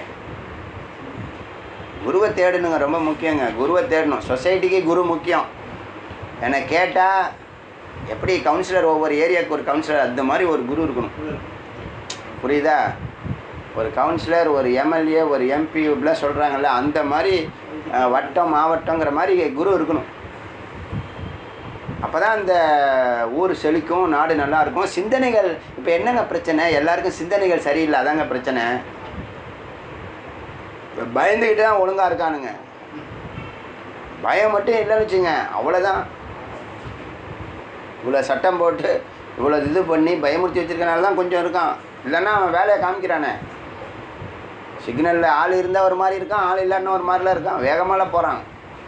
குருவை தேடணுங்க ரொம்ப முக்கியங்க குருவை தேடணும் சொசைட்டிக்கு குரு முக்கியம் என்னை கேட்டால் எப்படி கவுன்சிலர் ஒவ்வொரு ஏரியாவுக்கு ஒரு கவுன்சிலர் அந்த மாதிரி ஒரு குரு இருக்கணும் புரியுதா ஒரு கவுன்சிலர் ஒரு எம்எல்ஏ ஒரு எம்பி இப்படிலாம் சொல்கிறாங்கல்ல அந்த மாதிரி அஹ், வட்டம் மாவட்டங்கிற மாதிரி குரு இருக்கணும் அப்போ தான் அந்த ஊர் செழிக்கும் நாடு நல்லா இருக்கும் சிந்தனைகள் இப்போ என்னங்க பிரச்சனை எல்லாருக்கும் சிந்தனைகள் சரியில்லை அதாங்க பிரச்சனை இப்ப பயந்துக்கிட்டு தான் ஒழுங்காக இருக்கானுங்க பயம் மட்டும் இல்லைன்னு வச்சுங்க அவ்வளோதான் இவ்வளோ சட்டம் போட்டு இவ்வளோ இது பண்ணி பயமுறுத்தி வச்சிருக்கனால தான் கொஞ்சம் இருக்கான் இல்லைன்னா அவன் வேலையை காமிக்கிறானே சிக்னலில் ஆள் இருந்தால் ஒரு மாதிரி இருக்கான் ஆள் இல்லைன்னா ஒரு மாதிரிலாம் இருக்கான் வேகமாலாம் போகிறான்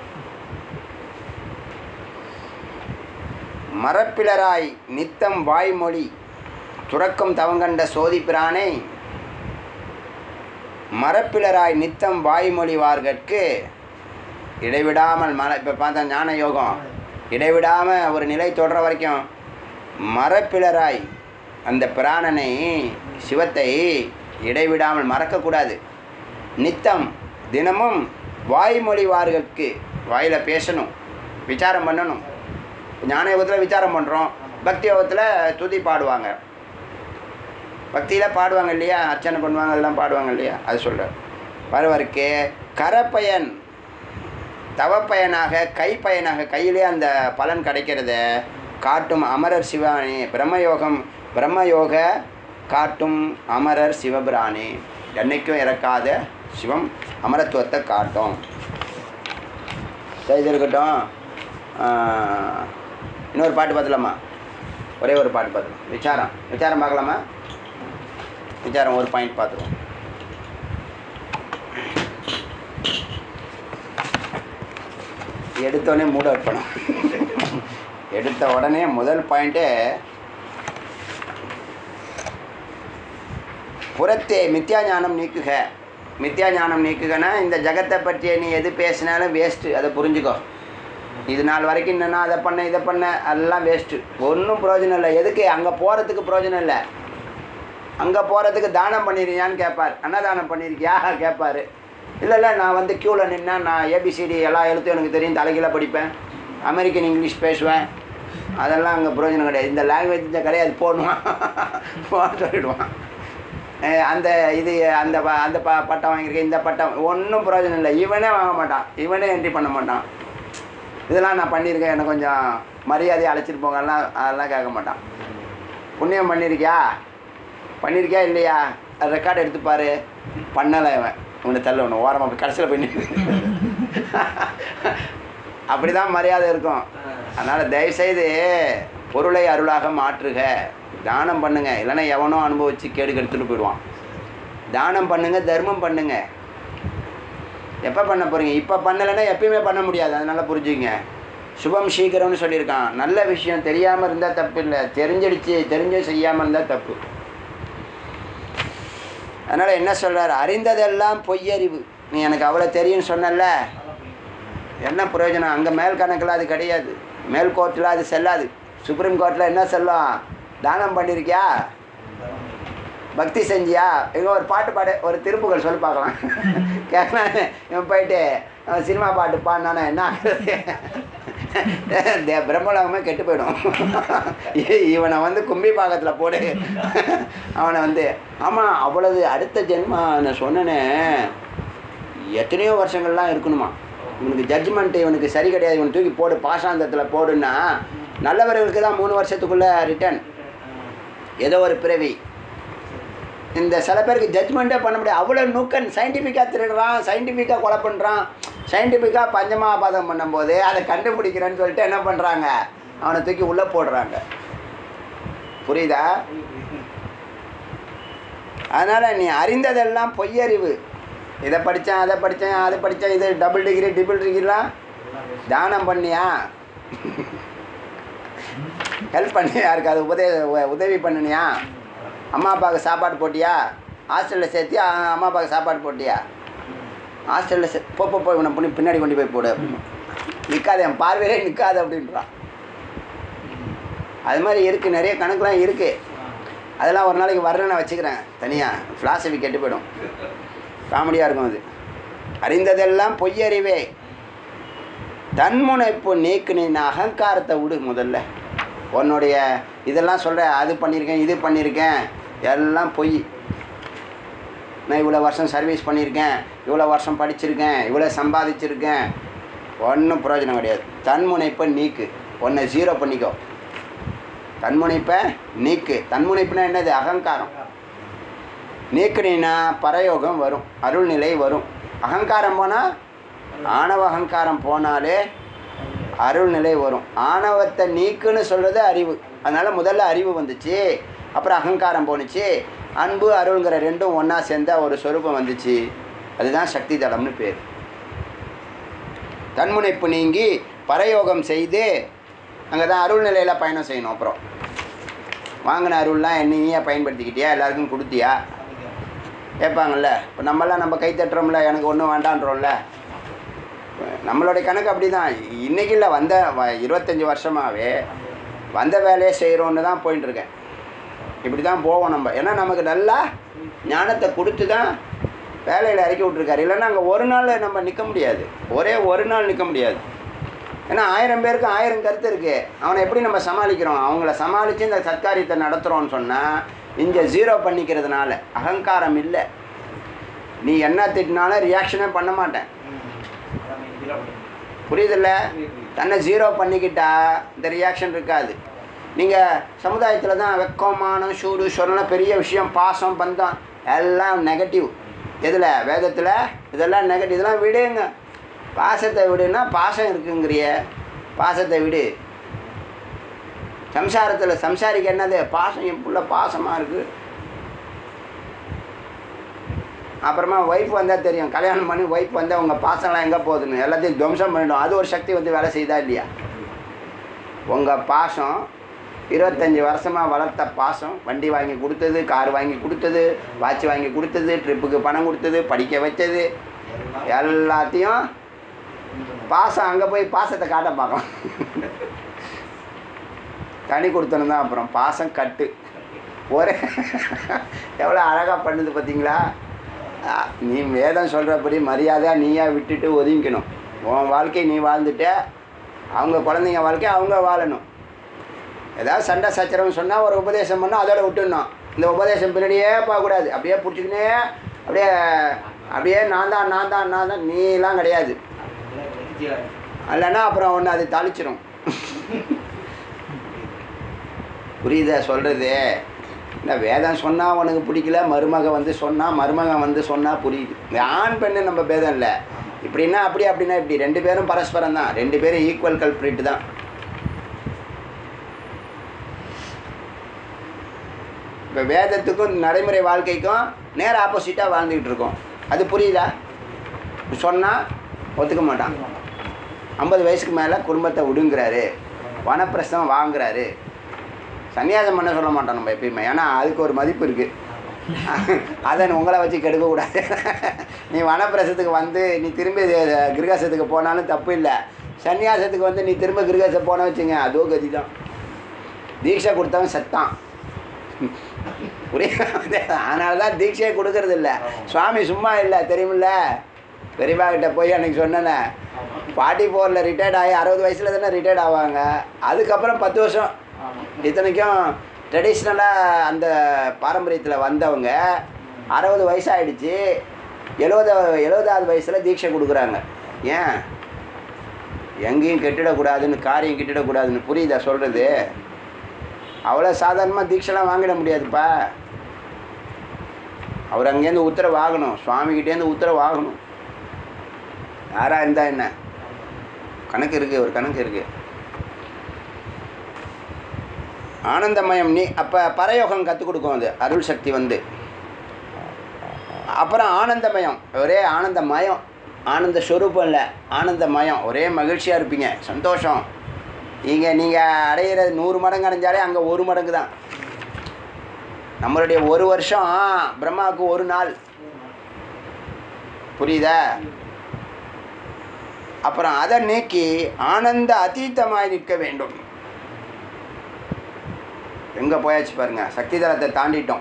மரப்பிளராய் நித்தம் வாய்மொழி துறக்கும் தவங்கண்ட சோதி பிரானை மரப்பிளராய் நித்தம் வாய்மொழிவார்கட்கு இடைவிடாமல் மர இப்போ பார்த்தா ஞான யோகம் இடைவிடாமல் ஒரு நிலை தொடர வரைக்கும் மரப்பிளராய் அந்த பிராணனை சிவத்தை இடைவிடாமல் மறக்கக்கூடாது நித்தம் தினமும் வாய்மொழிவார்களுக்கு வாயில் பேசணும் விசாரம் பண்ணணும் ஞான யோகத்தில் விசாரம் பண்ணுறோம் பக்தி யோகத்தில் துதி பாடுவாங்க பக்தியில் பாடுவாங்க இல்லையா அர்ச்சனை பண்ணுவாங்க அதெல்லாம் பாடுவாங்க இல்லையா அது சொல்ல பருவருக்கு கரப்பயன் தவப்பயனாக கைப்பயனாக கையிலே அந்த பலன் கிடைக்கிறத காட்டும் அமரர் சிவானி பிரம்மயோகம் பிரம்மயோக காட்டும் அமரர் சிவபிரானி என்னைக்கும் இறக்காத சிவம் அமரத்துவத்தை காட்டும் சரி இது இருக்கட்டும் ஆஹ், இன்னொரு பாட்டு பார்த்துலாமா ஒரே ஒரு பாட்டு பார்த்துலாம் விசாரம் விசாரம் பார்க்கலாமா விசாரம் ஒரு பாயிண்ட் பார்த்துருவோம் எடுத்தோடனே மூட் அவுட் பண்ணும் எடுத்த உடனே முதல் பாயிண்ட்டே புறத்தே மித்யா ஞானம் நீக்குக மித்யா ஞானம் நீக்குகனா இந்த ஜகத்தை பற்றிய நீ எது பேசினாலும் வேஸ்ட்டு அதை புரிஞ்சுக்கோ இது நாள் வரைக்கும் என்னன்னா அதை பண்ண இதை பண்ண எல்லாம் வேஸ்ட்டு ஒன்றும் பிரயோஜனம் இல்லை எதுக்கு அங்கே போகிறதுக்கு பிரயோஜனம் இல்லை அங்கே போகிறதுக்கு தானம் பண்ணிருக்கியான்னு கேட்பார் அன்னதானம் பண்ணியிருக்கியா கேட்பார் இல்லை இல்லை நான் வந்து க்யூவில் நின்னா நான் ஏபிசிடி எல்லா எழுத்தும் எனக்கு தெரியும் தலைகீழ படிப்பேன் அமெரிக்கன் இங்கிலீஷ் பேசுவேன் அதெல்லாம் அங்கே பிரயோஜனம் கிடையாது இந்த லாங்குவேஜ் கிடையாது போடுவான் போட சொல்லிடுவான் அஹ் அந்த இது அந்த ப- அந்த ப பட்டம் வாங்கியிருக்கேன் இந்த பட்டம் ஒன்றும் பிரயோஜனம் இல்லை இவனே வாங்க மாட்டான் இவனே என்ட்ரி பண்ண மாட்டான் இதெல்லாம் நான் பண்ணியிருக்கேன் எனக்கு கொஞ்சம் மரியாதையை அழைச்சிட்டு போங்கலாம் அதெல்லாம் கேட்க மாட்டான் புண்ணியம் பண்ணியிருக்கியா பண்ணியிருக்கியா இல்லையா ரெக்கார்டு எடுத்து பாரு பண்ணலை இவன் இவனை தள்ள ஒன்று ஓரமாக போய் கடைசியில் போய் நின்னு. அப்படி தான் மரியாதை இருக்கும் அதனால் தயவுசெய்து பொருளை அருளாக மாற்றுக தானம் பண்ணுங்க இல்லைன்னா எவனோ அனுபவிச்சு கேடு கெடுத்துட்டு போயிடுவான் தானம் பண்ணுங்க தர்மம் பண்ணுங்க எப்போ பண்ண போகிறீங்க இப்போ பண்ணலைன்னா எப்பயுமே பண்ண முடியாது அதனால் புரிஞ்சுங்க சுபம் சீக்கிரம்னு சொல்லியிருக்கான் நல்ல விஷயம் தெரியாமல் இருந்தால் தப்பு இல்லை தெரிஞ்சிடுச்சு தெரிஞ்சு செய்யாமல் இருந்தால் தப்பு அதனால் என்ன சொல்றார் அறிந்ததெல்லாம் பொய்யறிவு நீ எனக்கு அவ்வளோ தெரியும்னு சொன்னல என்ன பிரயோஜனம் அங்கே மேல் கணக்கில் அது கிடையாது மேல் கோர்ட்டில் அது செல்லாது சுப்ரீம் கோர்ட்டில் என்ன சொல்லும் தானம் பண்ணியிருக்கியா பக்தி செஞ்சியா எங்க ஒரு பாட்டு பாடு ஒரு திருப்புகள் சொல்லி பார்க்கலாம் கேட்கலாம் இவன் போயிட்டு அவன் சினிமா பாட்டு பாடினானா என்ன ஆகுறது தே- பிரம்மலோகமே கெட்டு போயிடும் இ- இவனை வந்து கும்பி பாகத்தில் போடு அவனை வந்து ஆமாம் அவ்வளவு அடுத்த ஜென்மா நான் சொன்னனே எத்தனையோ வருஷங்கள்லாம் இருக்கணுமா இவனுக்கு ஜட்ஜ்மெண்ட் இவனுக்கு சரி கிடையாது இவன் தூக்கி போடு பாஷாந்தத்தில் போடுன்னா நல்லவர்களுக்கு தான் மூணு வருஷத்துக்குள்ளே ரிட்டர்ன் ஏதோ ஒரு பிறவி இந்த சில பேருக்கு ஜட்ஜ்மெண்ட்டே பண்ண முடியாது அவ்வளோ நூக்கன் சயின்டிஃபிக்காக திருடுறான் சயின்டிஃபிக்காக கொலை பண்ணுறான் சயின்டிஃபிக்காக பஞ்சமாபாதம் பண்ணும்போது அதை கண்டுபிடிக்கிறேன்னு சொல்லிட்டு என்ன பண்ணுறாங்க அவனை தூக்கி உள்ளே போடுறாங்க புரியுதா அதனால் நீ அறிந்ததெல்லாம் பொய்யறிவு இதை படித்தேன் அதை படித்தேன் அதை படித்தேன் இது டபுள் டிகிரி டிபிள் டிகிரிலாம் தானம் பண்ணியா ஹெல்ப் பண்ணி யாருக்கு அது உதவி உதவி பண்ணினியா அம்மா அப்பாவுக்கு சாப்பாடு போட்டியா ஹாஸ்டலில் சேர்த்தியா அ- அம்மா அப்பாவுக்கு சாப்பாடு போட்டியா ஹாஸ்டலில் சே போ போ, போ இவனை பண்ணி பின்னாடி கொண்டு போய் போடு அப்படின்னு நிற்காது என் பார்வையிலே நிற்காது அப்படின்றான் அது மாதிரி இருக்குது நிறைய கணக்குலாம் இருக்குது அதெல்லாம் ஒரு நாளைக்கு வரல நான் வச்சுக்கிறேன் தனியாக ஃபிலாசபி கெட்டு போயிடும் காமெடியாக இருக்கும் அது அறிந்ததெல்லாம் பொய்யறிவே தன்முனைப்பு நீக்குனின் அகங்காரத்தை விடு முதல்ல உன்னுடைய இதெல்லாம் சொல்கிற அது பண்ணியிருக்கேன் இது பண்ணியிருக்கேன் எல்லாம் பொய் நான் இவ்வளோ வருஷம் சர்வீஸ் பண்ணியிருக்கேன் இவ்வளோ வருஷம் படிச்சிருக்கேன் இவ்வளோ சம்பாதிச்சிருக்கேன் ஒன்றும் பிரயோஜனம் கிடையாது தன்முனைப்பை நீக்கு உன்னை ஜீரோ பண்ணிக்கோ தன்முனைப்பை நீக்கு தன்முனைப்புனா என்னது அகங்காரம் நீக்குனா பரயோகம் வரும் அருள்நிலை வரும் அகங்காரம் போனால் ஆணவ அகங்காரம் போனாலே அருள்நிலை வரும் ஆணவத்தை நீக்குன்னு சொல்கிறது அறிவு அதனால் முதல்ல அறிவு வந்துச்சு அப்புறம் அகங்காரம் போணுச்சு அன்பு அருள்ங்கிற ரெண்டும் ஒன்றா சேர்ந்தா ஒரு சொரூபம் வந்துச்சு அதுதான் சக்தி தளம்னு பேர் தன்முனைப்பு நீங்கி பரயோகம் செய்து அங்கே தான் அருள்நிலையில் பயணம் செய்யணும் அப்புறம் வாங்கின அருள்லாம் என்ன நீயே பயன்படுத்திக்கிட்டியா எல்லாருக்கும் கொடுத்தியா கேட்பாங்கல்ல இப்போ நம்மலாம் நம்ம கை தட்டுறோம்ல எனக்கு ஒன்றும் வேண்டான்றோம்ல நம்மளுடைய கணக்கு அப்படி தான் இன்றைக்கி இல்லை வந்த வ- இருபத்தஞ்சி வருஷமாகவே வந்த வேலையை செய்கிறோன்னு தான் போயிட்டு இருக்கேன் இப்படி தான் போவோம் நம்ம ஏன்னா நமக்கு நல்லா ஞானத்தை கொடுத்து தான் வேலையில் இறக்கி விட்ருக்காரு இல்லைன்னா அங்கே ஒரு நாள் நம்ம நிற்க முடியாது ஒரே ஒரு நாள் நிற்க முடியாது ஏன்னா ஆயிரம் பேருக்கு ஆயிரம் கருத்து இருக்குது அவனை எப்படி நம்ம சமாளிக்கிறோம் அவங்கள சமாளித்து இந்த சத்காரியத்தை நடத்துகிறோன்னு சொன்னால் இங்கே ஜீரோ பண்ணிக்கிறதுனால அகங்காரம் இல்லை நீ என்ன திட்டினாலும் ரியாக்ஷனே பண்ண மாட்டேன் புரியுதில்ல தன்னை ஜீரோ பண்ணிக்கிட்டா இந்த ரியாக்ஷன் இருக்காது நீங்கள் சமுதாயத்தில் தான் வெக்கம் மானம் சூடு சொரணம் பெரிய விஷயம் பாசம் பந்தம் எல்லாம் நெகட்டிவ் எதில் வேதத்தில் இதெல்லாம் நெகட்டிவ் இதெல்லாம் விடுங்க பாசத்தை விடுன்னா பாசம் இருக்குங்கிறிய பாசத்தை விடு சம்சாரத்தில் சம்சாரிக்கு என்னது பாசம் என் புள்ள பாசமாக இருக்குது அப்புறமா ஒய்ஃப் வந்தால் தெரியும் கல்யாணம் பண்ணி ஒய்ஃப் வந்தால் உங்கள் பாசம்லாம் எங்கே போகுதுன்னு எல்லாத்தையும் துவம்சம் பண்ணிடும் அது ஒரு சக்தி வந்து வேலை செய்தா இல்லையா உங்கள் பாசம் இருபத்தஞ்சி வருஷமாக வளர்த்த பாசம் வண்டி வாங்கி கொடுத்தது கார் வாங்கி கொடுத்தது வாட்ச் வாங்கி கொடுத்தது ட்ரிப்புக்கு பணம் கொடுத்தது படிக்க வச்சது எல்லாத்தையும் பாசம் அங்கே போய் பாசத்தை காட்ட பார்க்கலாம் தனி கொடுத்தணும் தான் அப்புறம் பாசம் கட்டு ஒரே எவ்வளோ அழகாக பண்ணுது பார்த்தீங்களா ஆ, நீ வேதம் சொல்கிறபடி மரியாதையாக நீயா விட்டுட்டு ஒதுங்கிக்கணும் உன் வாழ்க்கை நீ வாழ்ந்துட்ட அவங்க குழந்தைங்க வாழ்க்கை அவங்க வாழணும் ஏதாவது சண்டை சச்சரவுன்னு சொன்னால் ஒரு உபதேசம் பண்ணால் அதோட விட்டுடணும் இந்த உபதேசம் பின்னாடியே போகக்கூடாது அப்படியே பிடிச்சிக்கினே அப்படியே அப்படியே நான் தான் நான் தான் நான் தான் நீலாம் கிடையாது இல்லைன்னா அப்புறம் ஒன்று அது தாளிச்சிரும் புரியுதா சொல்கிறது இல்லை வேதம் சொன்னால் உனக்கு பிடிக்கல மருமக வந்து சொன்னால் மருமகன் வந்து சொன்னால் புரியுது இந்த ஆண் பெண்ணு நம்ம பேதம் இல்லை இப்படின்னா அப்படி அப்படின்னா இப்படி ரெண்டு பேரும் பரஸ்பரம் தான் ரெண்டு பேரும் ஈக்குவல் கல்பிரிட் தான் இப்போ வேதத்துக்கும் நடைமுறை வாழ்க்கைக்கும் நேர ஆப்போசிட்டாக வாழ்ந்துக்கிட்டு இருக்கோம் அது புரியுதா சொன்னால் ஒத்துக்க மாட்டான் ஐம்பது வயசுக்கு மேலே குடும்பத்தை விடுங்கிறாரு வனப்பிரசம் வாங்குறாரு சன்னியாசம் பண்ண சொல்ல மாட்டோம் நம்ம எப்பயுமே ஏன்னா அதுக்கு ஒரு மதிப்பு இருக்குது அதை உங்களை வச்சு கெடுக்கக்கூடாது நீ வனப்பிரசத்துக்கு வந்து நீ திரும்பி கிருகாசத்துக்கு போனாலும் தப்பு இல்லை சன்னியாசத்துக்கு வந்து நீ திரும்ப கிருகாசம் போன வச்சுங்க அதோ கதி தான் தீட்சை கொடுத்தவன் செத்தான் புரியுது அதனால தான் தீட்சையை கொடுக்கறது இல்லை சுவாமி சும்மா இல்லை தெரியுமில்ல பெரியப்பா கிட்ட போய் அன்னைக்கு சொன்னேனே ஃபார்ட்டி ஃபோரில் ரிட்டையர்ட் ஆகி அறுபது வயசில் தானே ரிட்டையர்ட் ஆவாங்க அதுக்கப்புறம் பத்து வருஷம் இத்தனைக்கும் ட்ரெடிஷ்னலாக அந்த பாரம்பரியத்தில் வந்தவங்க அறுபது வயசாகிடுச்சு எழுபது எழுபதாவது வயசில் தீட்சை கொடுக்குறாங்க ஏன் எங்கேயும் கெட்டிடக்கூடாதுன்னு காரியம் கெட்டிடக்கூடாதுன்னு புரியுதா சொல்கிறது அவ்வளோ சாதாரணமாக தீட்சைலாம் வாங்கிட முடியாதுப்பா அவர் அங்கேருந்து உத்தரவு வாங்கணும் சுவாமிகிட்டேருந்து உத்தரவு வாங்கணும் யாராக இருந்தால் என்ன கணக்கு இருக்குது ஒரு கணக்கு இருக்குது ஆனந்தமயம் நீ அப்போ பரயோகம் கற்றுக் கொடுக்கும் அது அருள் சக்தி வந்து அப்புறம் ஆனந்தமயம் ஒரே ஆனந்தமயம் ஆனந்த ஸ்வரூபம் இல்லை ஆனந்தமயம் ஒரே மகிழ்ச்சியாக இருப்பீங்க சந்தோஷம் இங்கே நீங்கள் அடையிற நூறு மடங்கு அடைஞ்சாலே அங்கே ஒரு மடங்கு தான் நம்மளுடைய ஒரு வருஷம் பிரம்மாவுக்கு ஒரு நாள் புரியுதா அப்புறம் அதை நீக்கி ஆனந்த அதீதமாய் நிற்க வேண்டும் எங்கே போயாச்சு பாருங்க சக்தி தலத்தை தாண்டிட்டோம்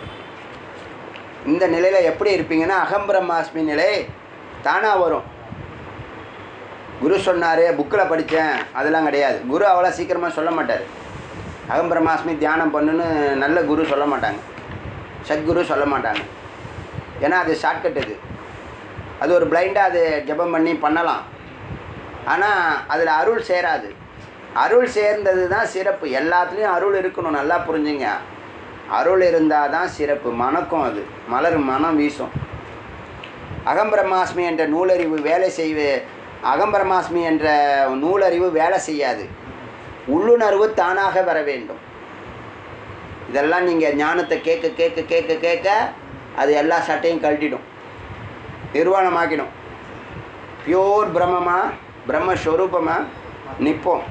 இந்த நிலையில் எப்படி இருப்பீங்கன்னா அகம் பிரம்மாஸ்மி நிலை தானாக வரும் குரு சொன்னார் புக்கில் படித்தேன் அதெல்லாம் கிடையாது குரு அவ்வளோ சீக்கிரமாக சொல்ல மாட்டார் அகம் பிரம்மாஸ்மி தியானம் பண்ணுன்னு நல்ல குரு சொல்ல மாட்டாங்க சத்குரு சொல்ல மாட்டாங்க ஏன்னா அது ஷார்ட்கட் அது அது ஒரு பிளைண்டாக அது ஜெபம் பண்ணி பண்ணலாம் ஆனால் அதில் அருள் சேராது அருள் சேர்ந்தது தான் சிறப்பு எல்லாத்துலேயும் அருள் இருக்கணும் நல்லா புரிஞ்சுங்க அருள் இருந்தால் தான் சிறப்பு மணக்கும் அது மலர் மனம் வீசும் அகம்பிரமாஸ்மி என்ற நூலறிவு வேலை செய்வே அகம்பிரமாஸ்மி என்ற நூலறிவு வேலை செய்யாது உள்ளுணர்வு தானாக வர வேண்டும் இதெல்லாம் நீங்கள் ஞானத்தை கேட்க கேட்க கேட்க கேட்க அது எல்லா சட்டையும் கழட்டிடும் நிர்வாணமாக்கிடும் பியோர் பிரம்மமா பிரம்மஸ்வரூபமாக நிற்போம்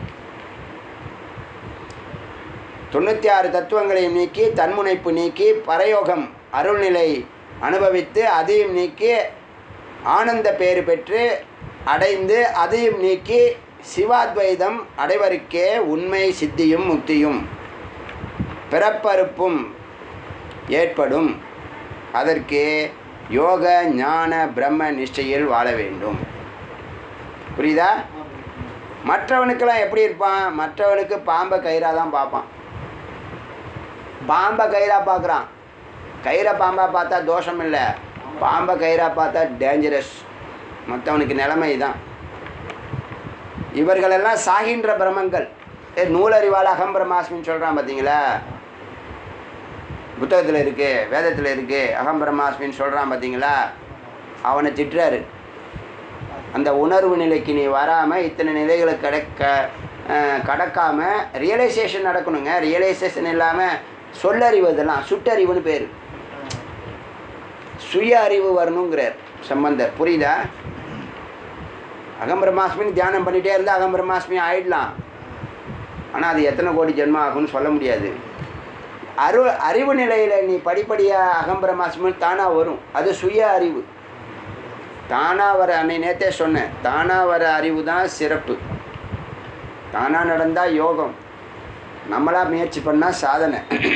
தொண்ணூற்றி ஆறு தத்துவங்களையும் நீக்கி தன்முனைப்பு நீக்கி பரயோகம் அருள்நிலை அனுபவித்து அதையும் நீக்கி ஆனந்த பேறு பெற்று அடைந்து அதையும் நீக்கி சிவாத்வைதம் அடைவருக்கே உண்மை சித்தியும் முக்தியும் பிறப்பறுப்பும் ஏற்படும் அதற்கு யோக ஞான பிரம்ம நிஷ்டையில் வாழ வேண்டும் புரியுதா மற்றவனுக்கெல்லாம் எப்படி இருப்பான் மற்றவனுக்கு பாம்பை கயிறாக தான் பார்ப்பான் பாம்பை கயிறாக பார்க்குறான் கயிறை பாம்பாக பார்த்தா தோஷம் இல்லை பாம்பை கயிறாக பார்த்தா டேஞ்சரஸ் மற்றவனுக்கு நிலைமை தான் இவர்களெல்லாம் சாகின்ற பிரமங்கள் ஏ நூலறிவால் அகம் பிரமாஸ்மின்னு சொல்கிறான் பார்த்தீங்களா புத்தகத்தில் இருக்குது வேதத்தில் இருக்குது அகம் பிரமாஸ்மின்னு சொல்கிறான் பார்த்தீங்களா அவனை திட்டுறாரு அந்த உணர்வு நிலைக்கு நீ வராமல் இத்தனை நிலைகளை கடக்க அஹ், கடக்காம ரியலைசேஷன் நடக்கணுங்க ரியலைசேஷன் இல்லாமல் சொல்லறிவு இதெல்லாம் சுட்டறிவுன்னு பேர் சுய அறிவு வரணுங்கிறார் சம்பந்தர் புரியுதா அகம்பிரமாஸ்மின்னு தியானம் பண்ணிகிட்டே இருந்தால் அகம்பிரமாஸ்மி ஆயிடலாம் ஆனால் அது எத்தனை கோடி ஜென்மம் ஆகும்னு சொல்ல முடியாது அரு அறிவு நிலையில் நீ படிப்படியாக அகம்பிரமாஸ்மின்னு தானாக வரும் அது சுய அறிவு தானாக வர அன்னை நேத்தே சொன்னேன் தானாக வர அறிவு தான் சிறப்பு தானாக நடந்தால் யோகம் நம்மளா முயற்சி பண்ணால் சாதனை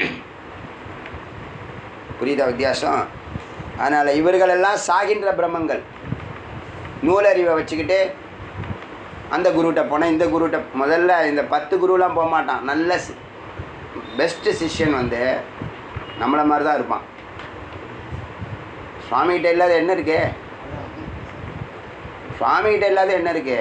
புரியுதா வித்தியாசம் அதனால் இவர்களெல்லாம் சாகின்ற பிரம்மங்கள் நூலறிவை வச்சுக்கிட்டு அந்த குருகிட்ட போனேன் இந்த குருகிட்ட முதல்ல இந்த பத்து குருலாம் போக மாட்டான் நல்ல பெஸ்ட்டு சிஷ்யன் வந்து நம்மளை மாதிரி தான் இருப்பான் சுவாமிகிட்ட இல்லாத என்ன இருக்கே சுவாமிகிட்ட இல்லாத என்ன இருக்கு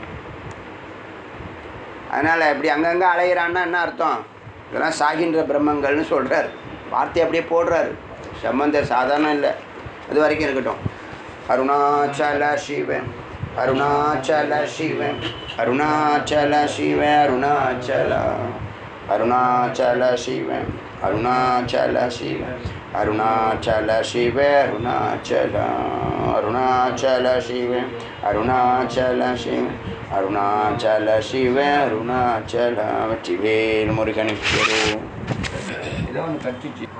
அதனால் இப்படி அங்கங்கே அலையிறான்னா என்ன அர்த்தம் இதெல்லாம் சாகின்ற பிரம்மங்கள்னு சொல்கிறார் வார்த்தை அப்படியே போடுறாரு சம்பந்தர் சாதாரணம் இல்லை அது வரைக்கும் இருக்கட்டும் அருணாச்சல சிவன் அருணாச்சல சிவன் அருணாச்சல சிவ அருணாச்சல அருணாச்சல சிவன் அருணாச்சல சிவன் அருணாச்சல சிவ அருணாச்சல அருணாச்சல சிவன் அருணாச்சல சிவன் அருணாச்சல சிவ அருணாச்சல வெற்றிவேல் முருகனுக்கு ஏதோ ஒன்று கட்டிச்சு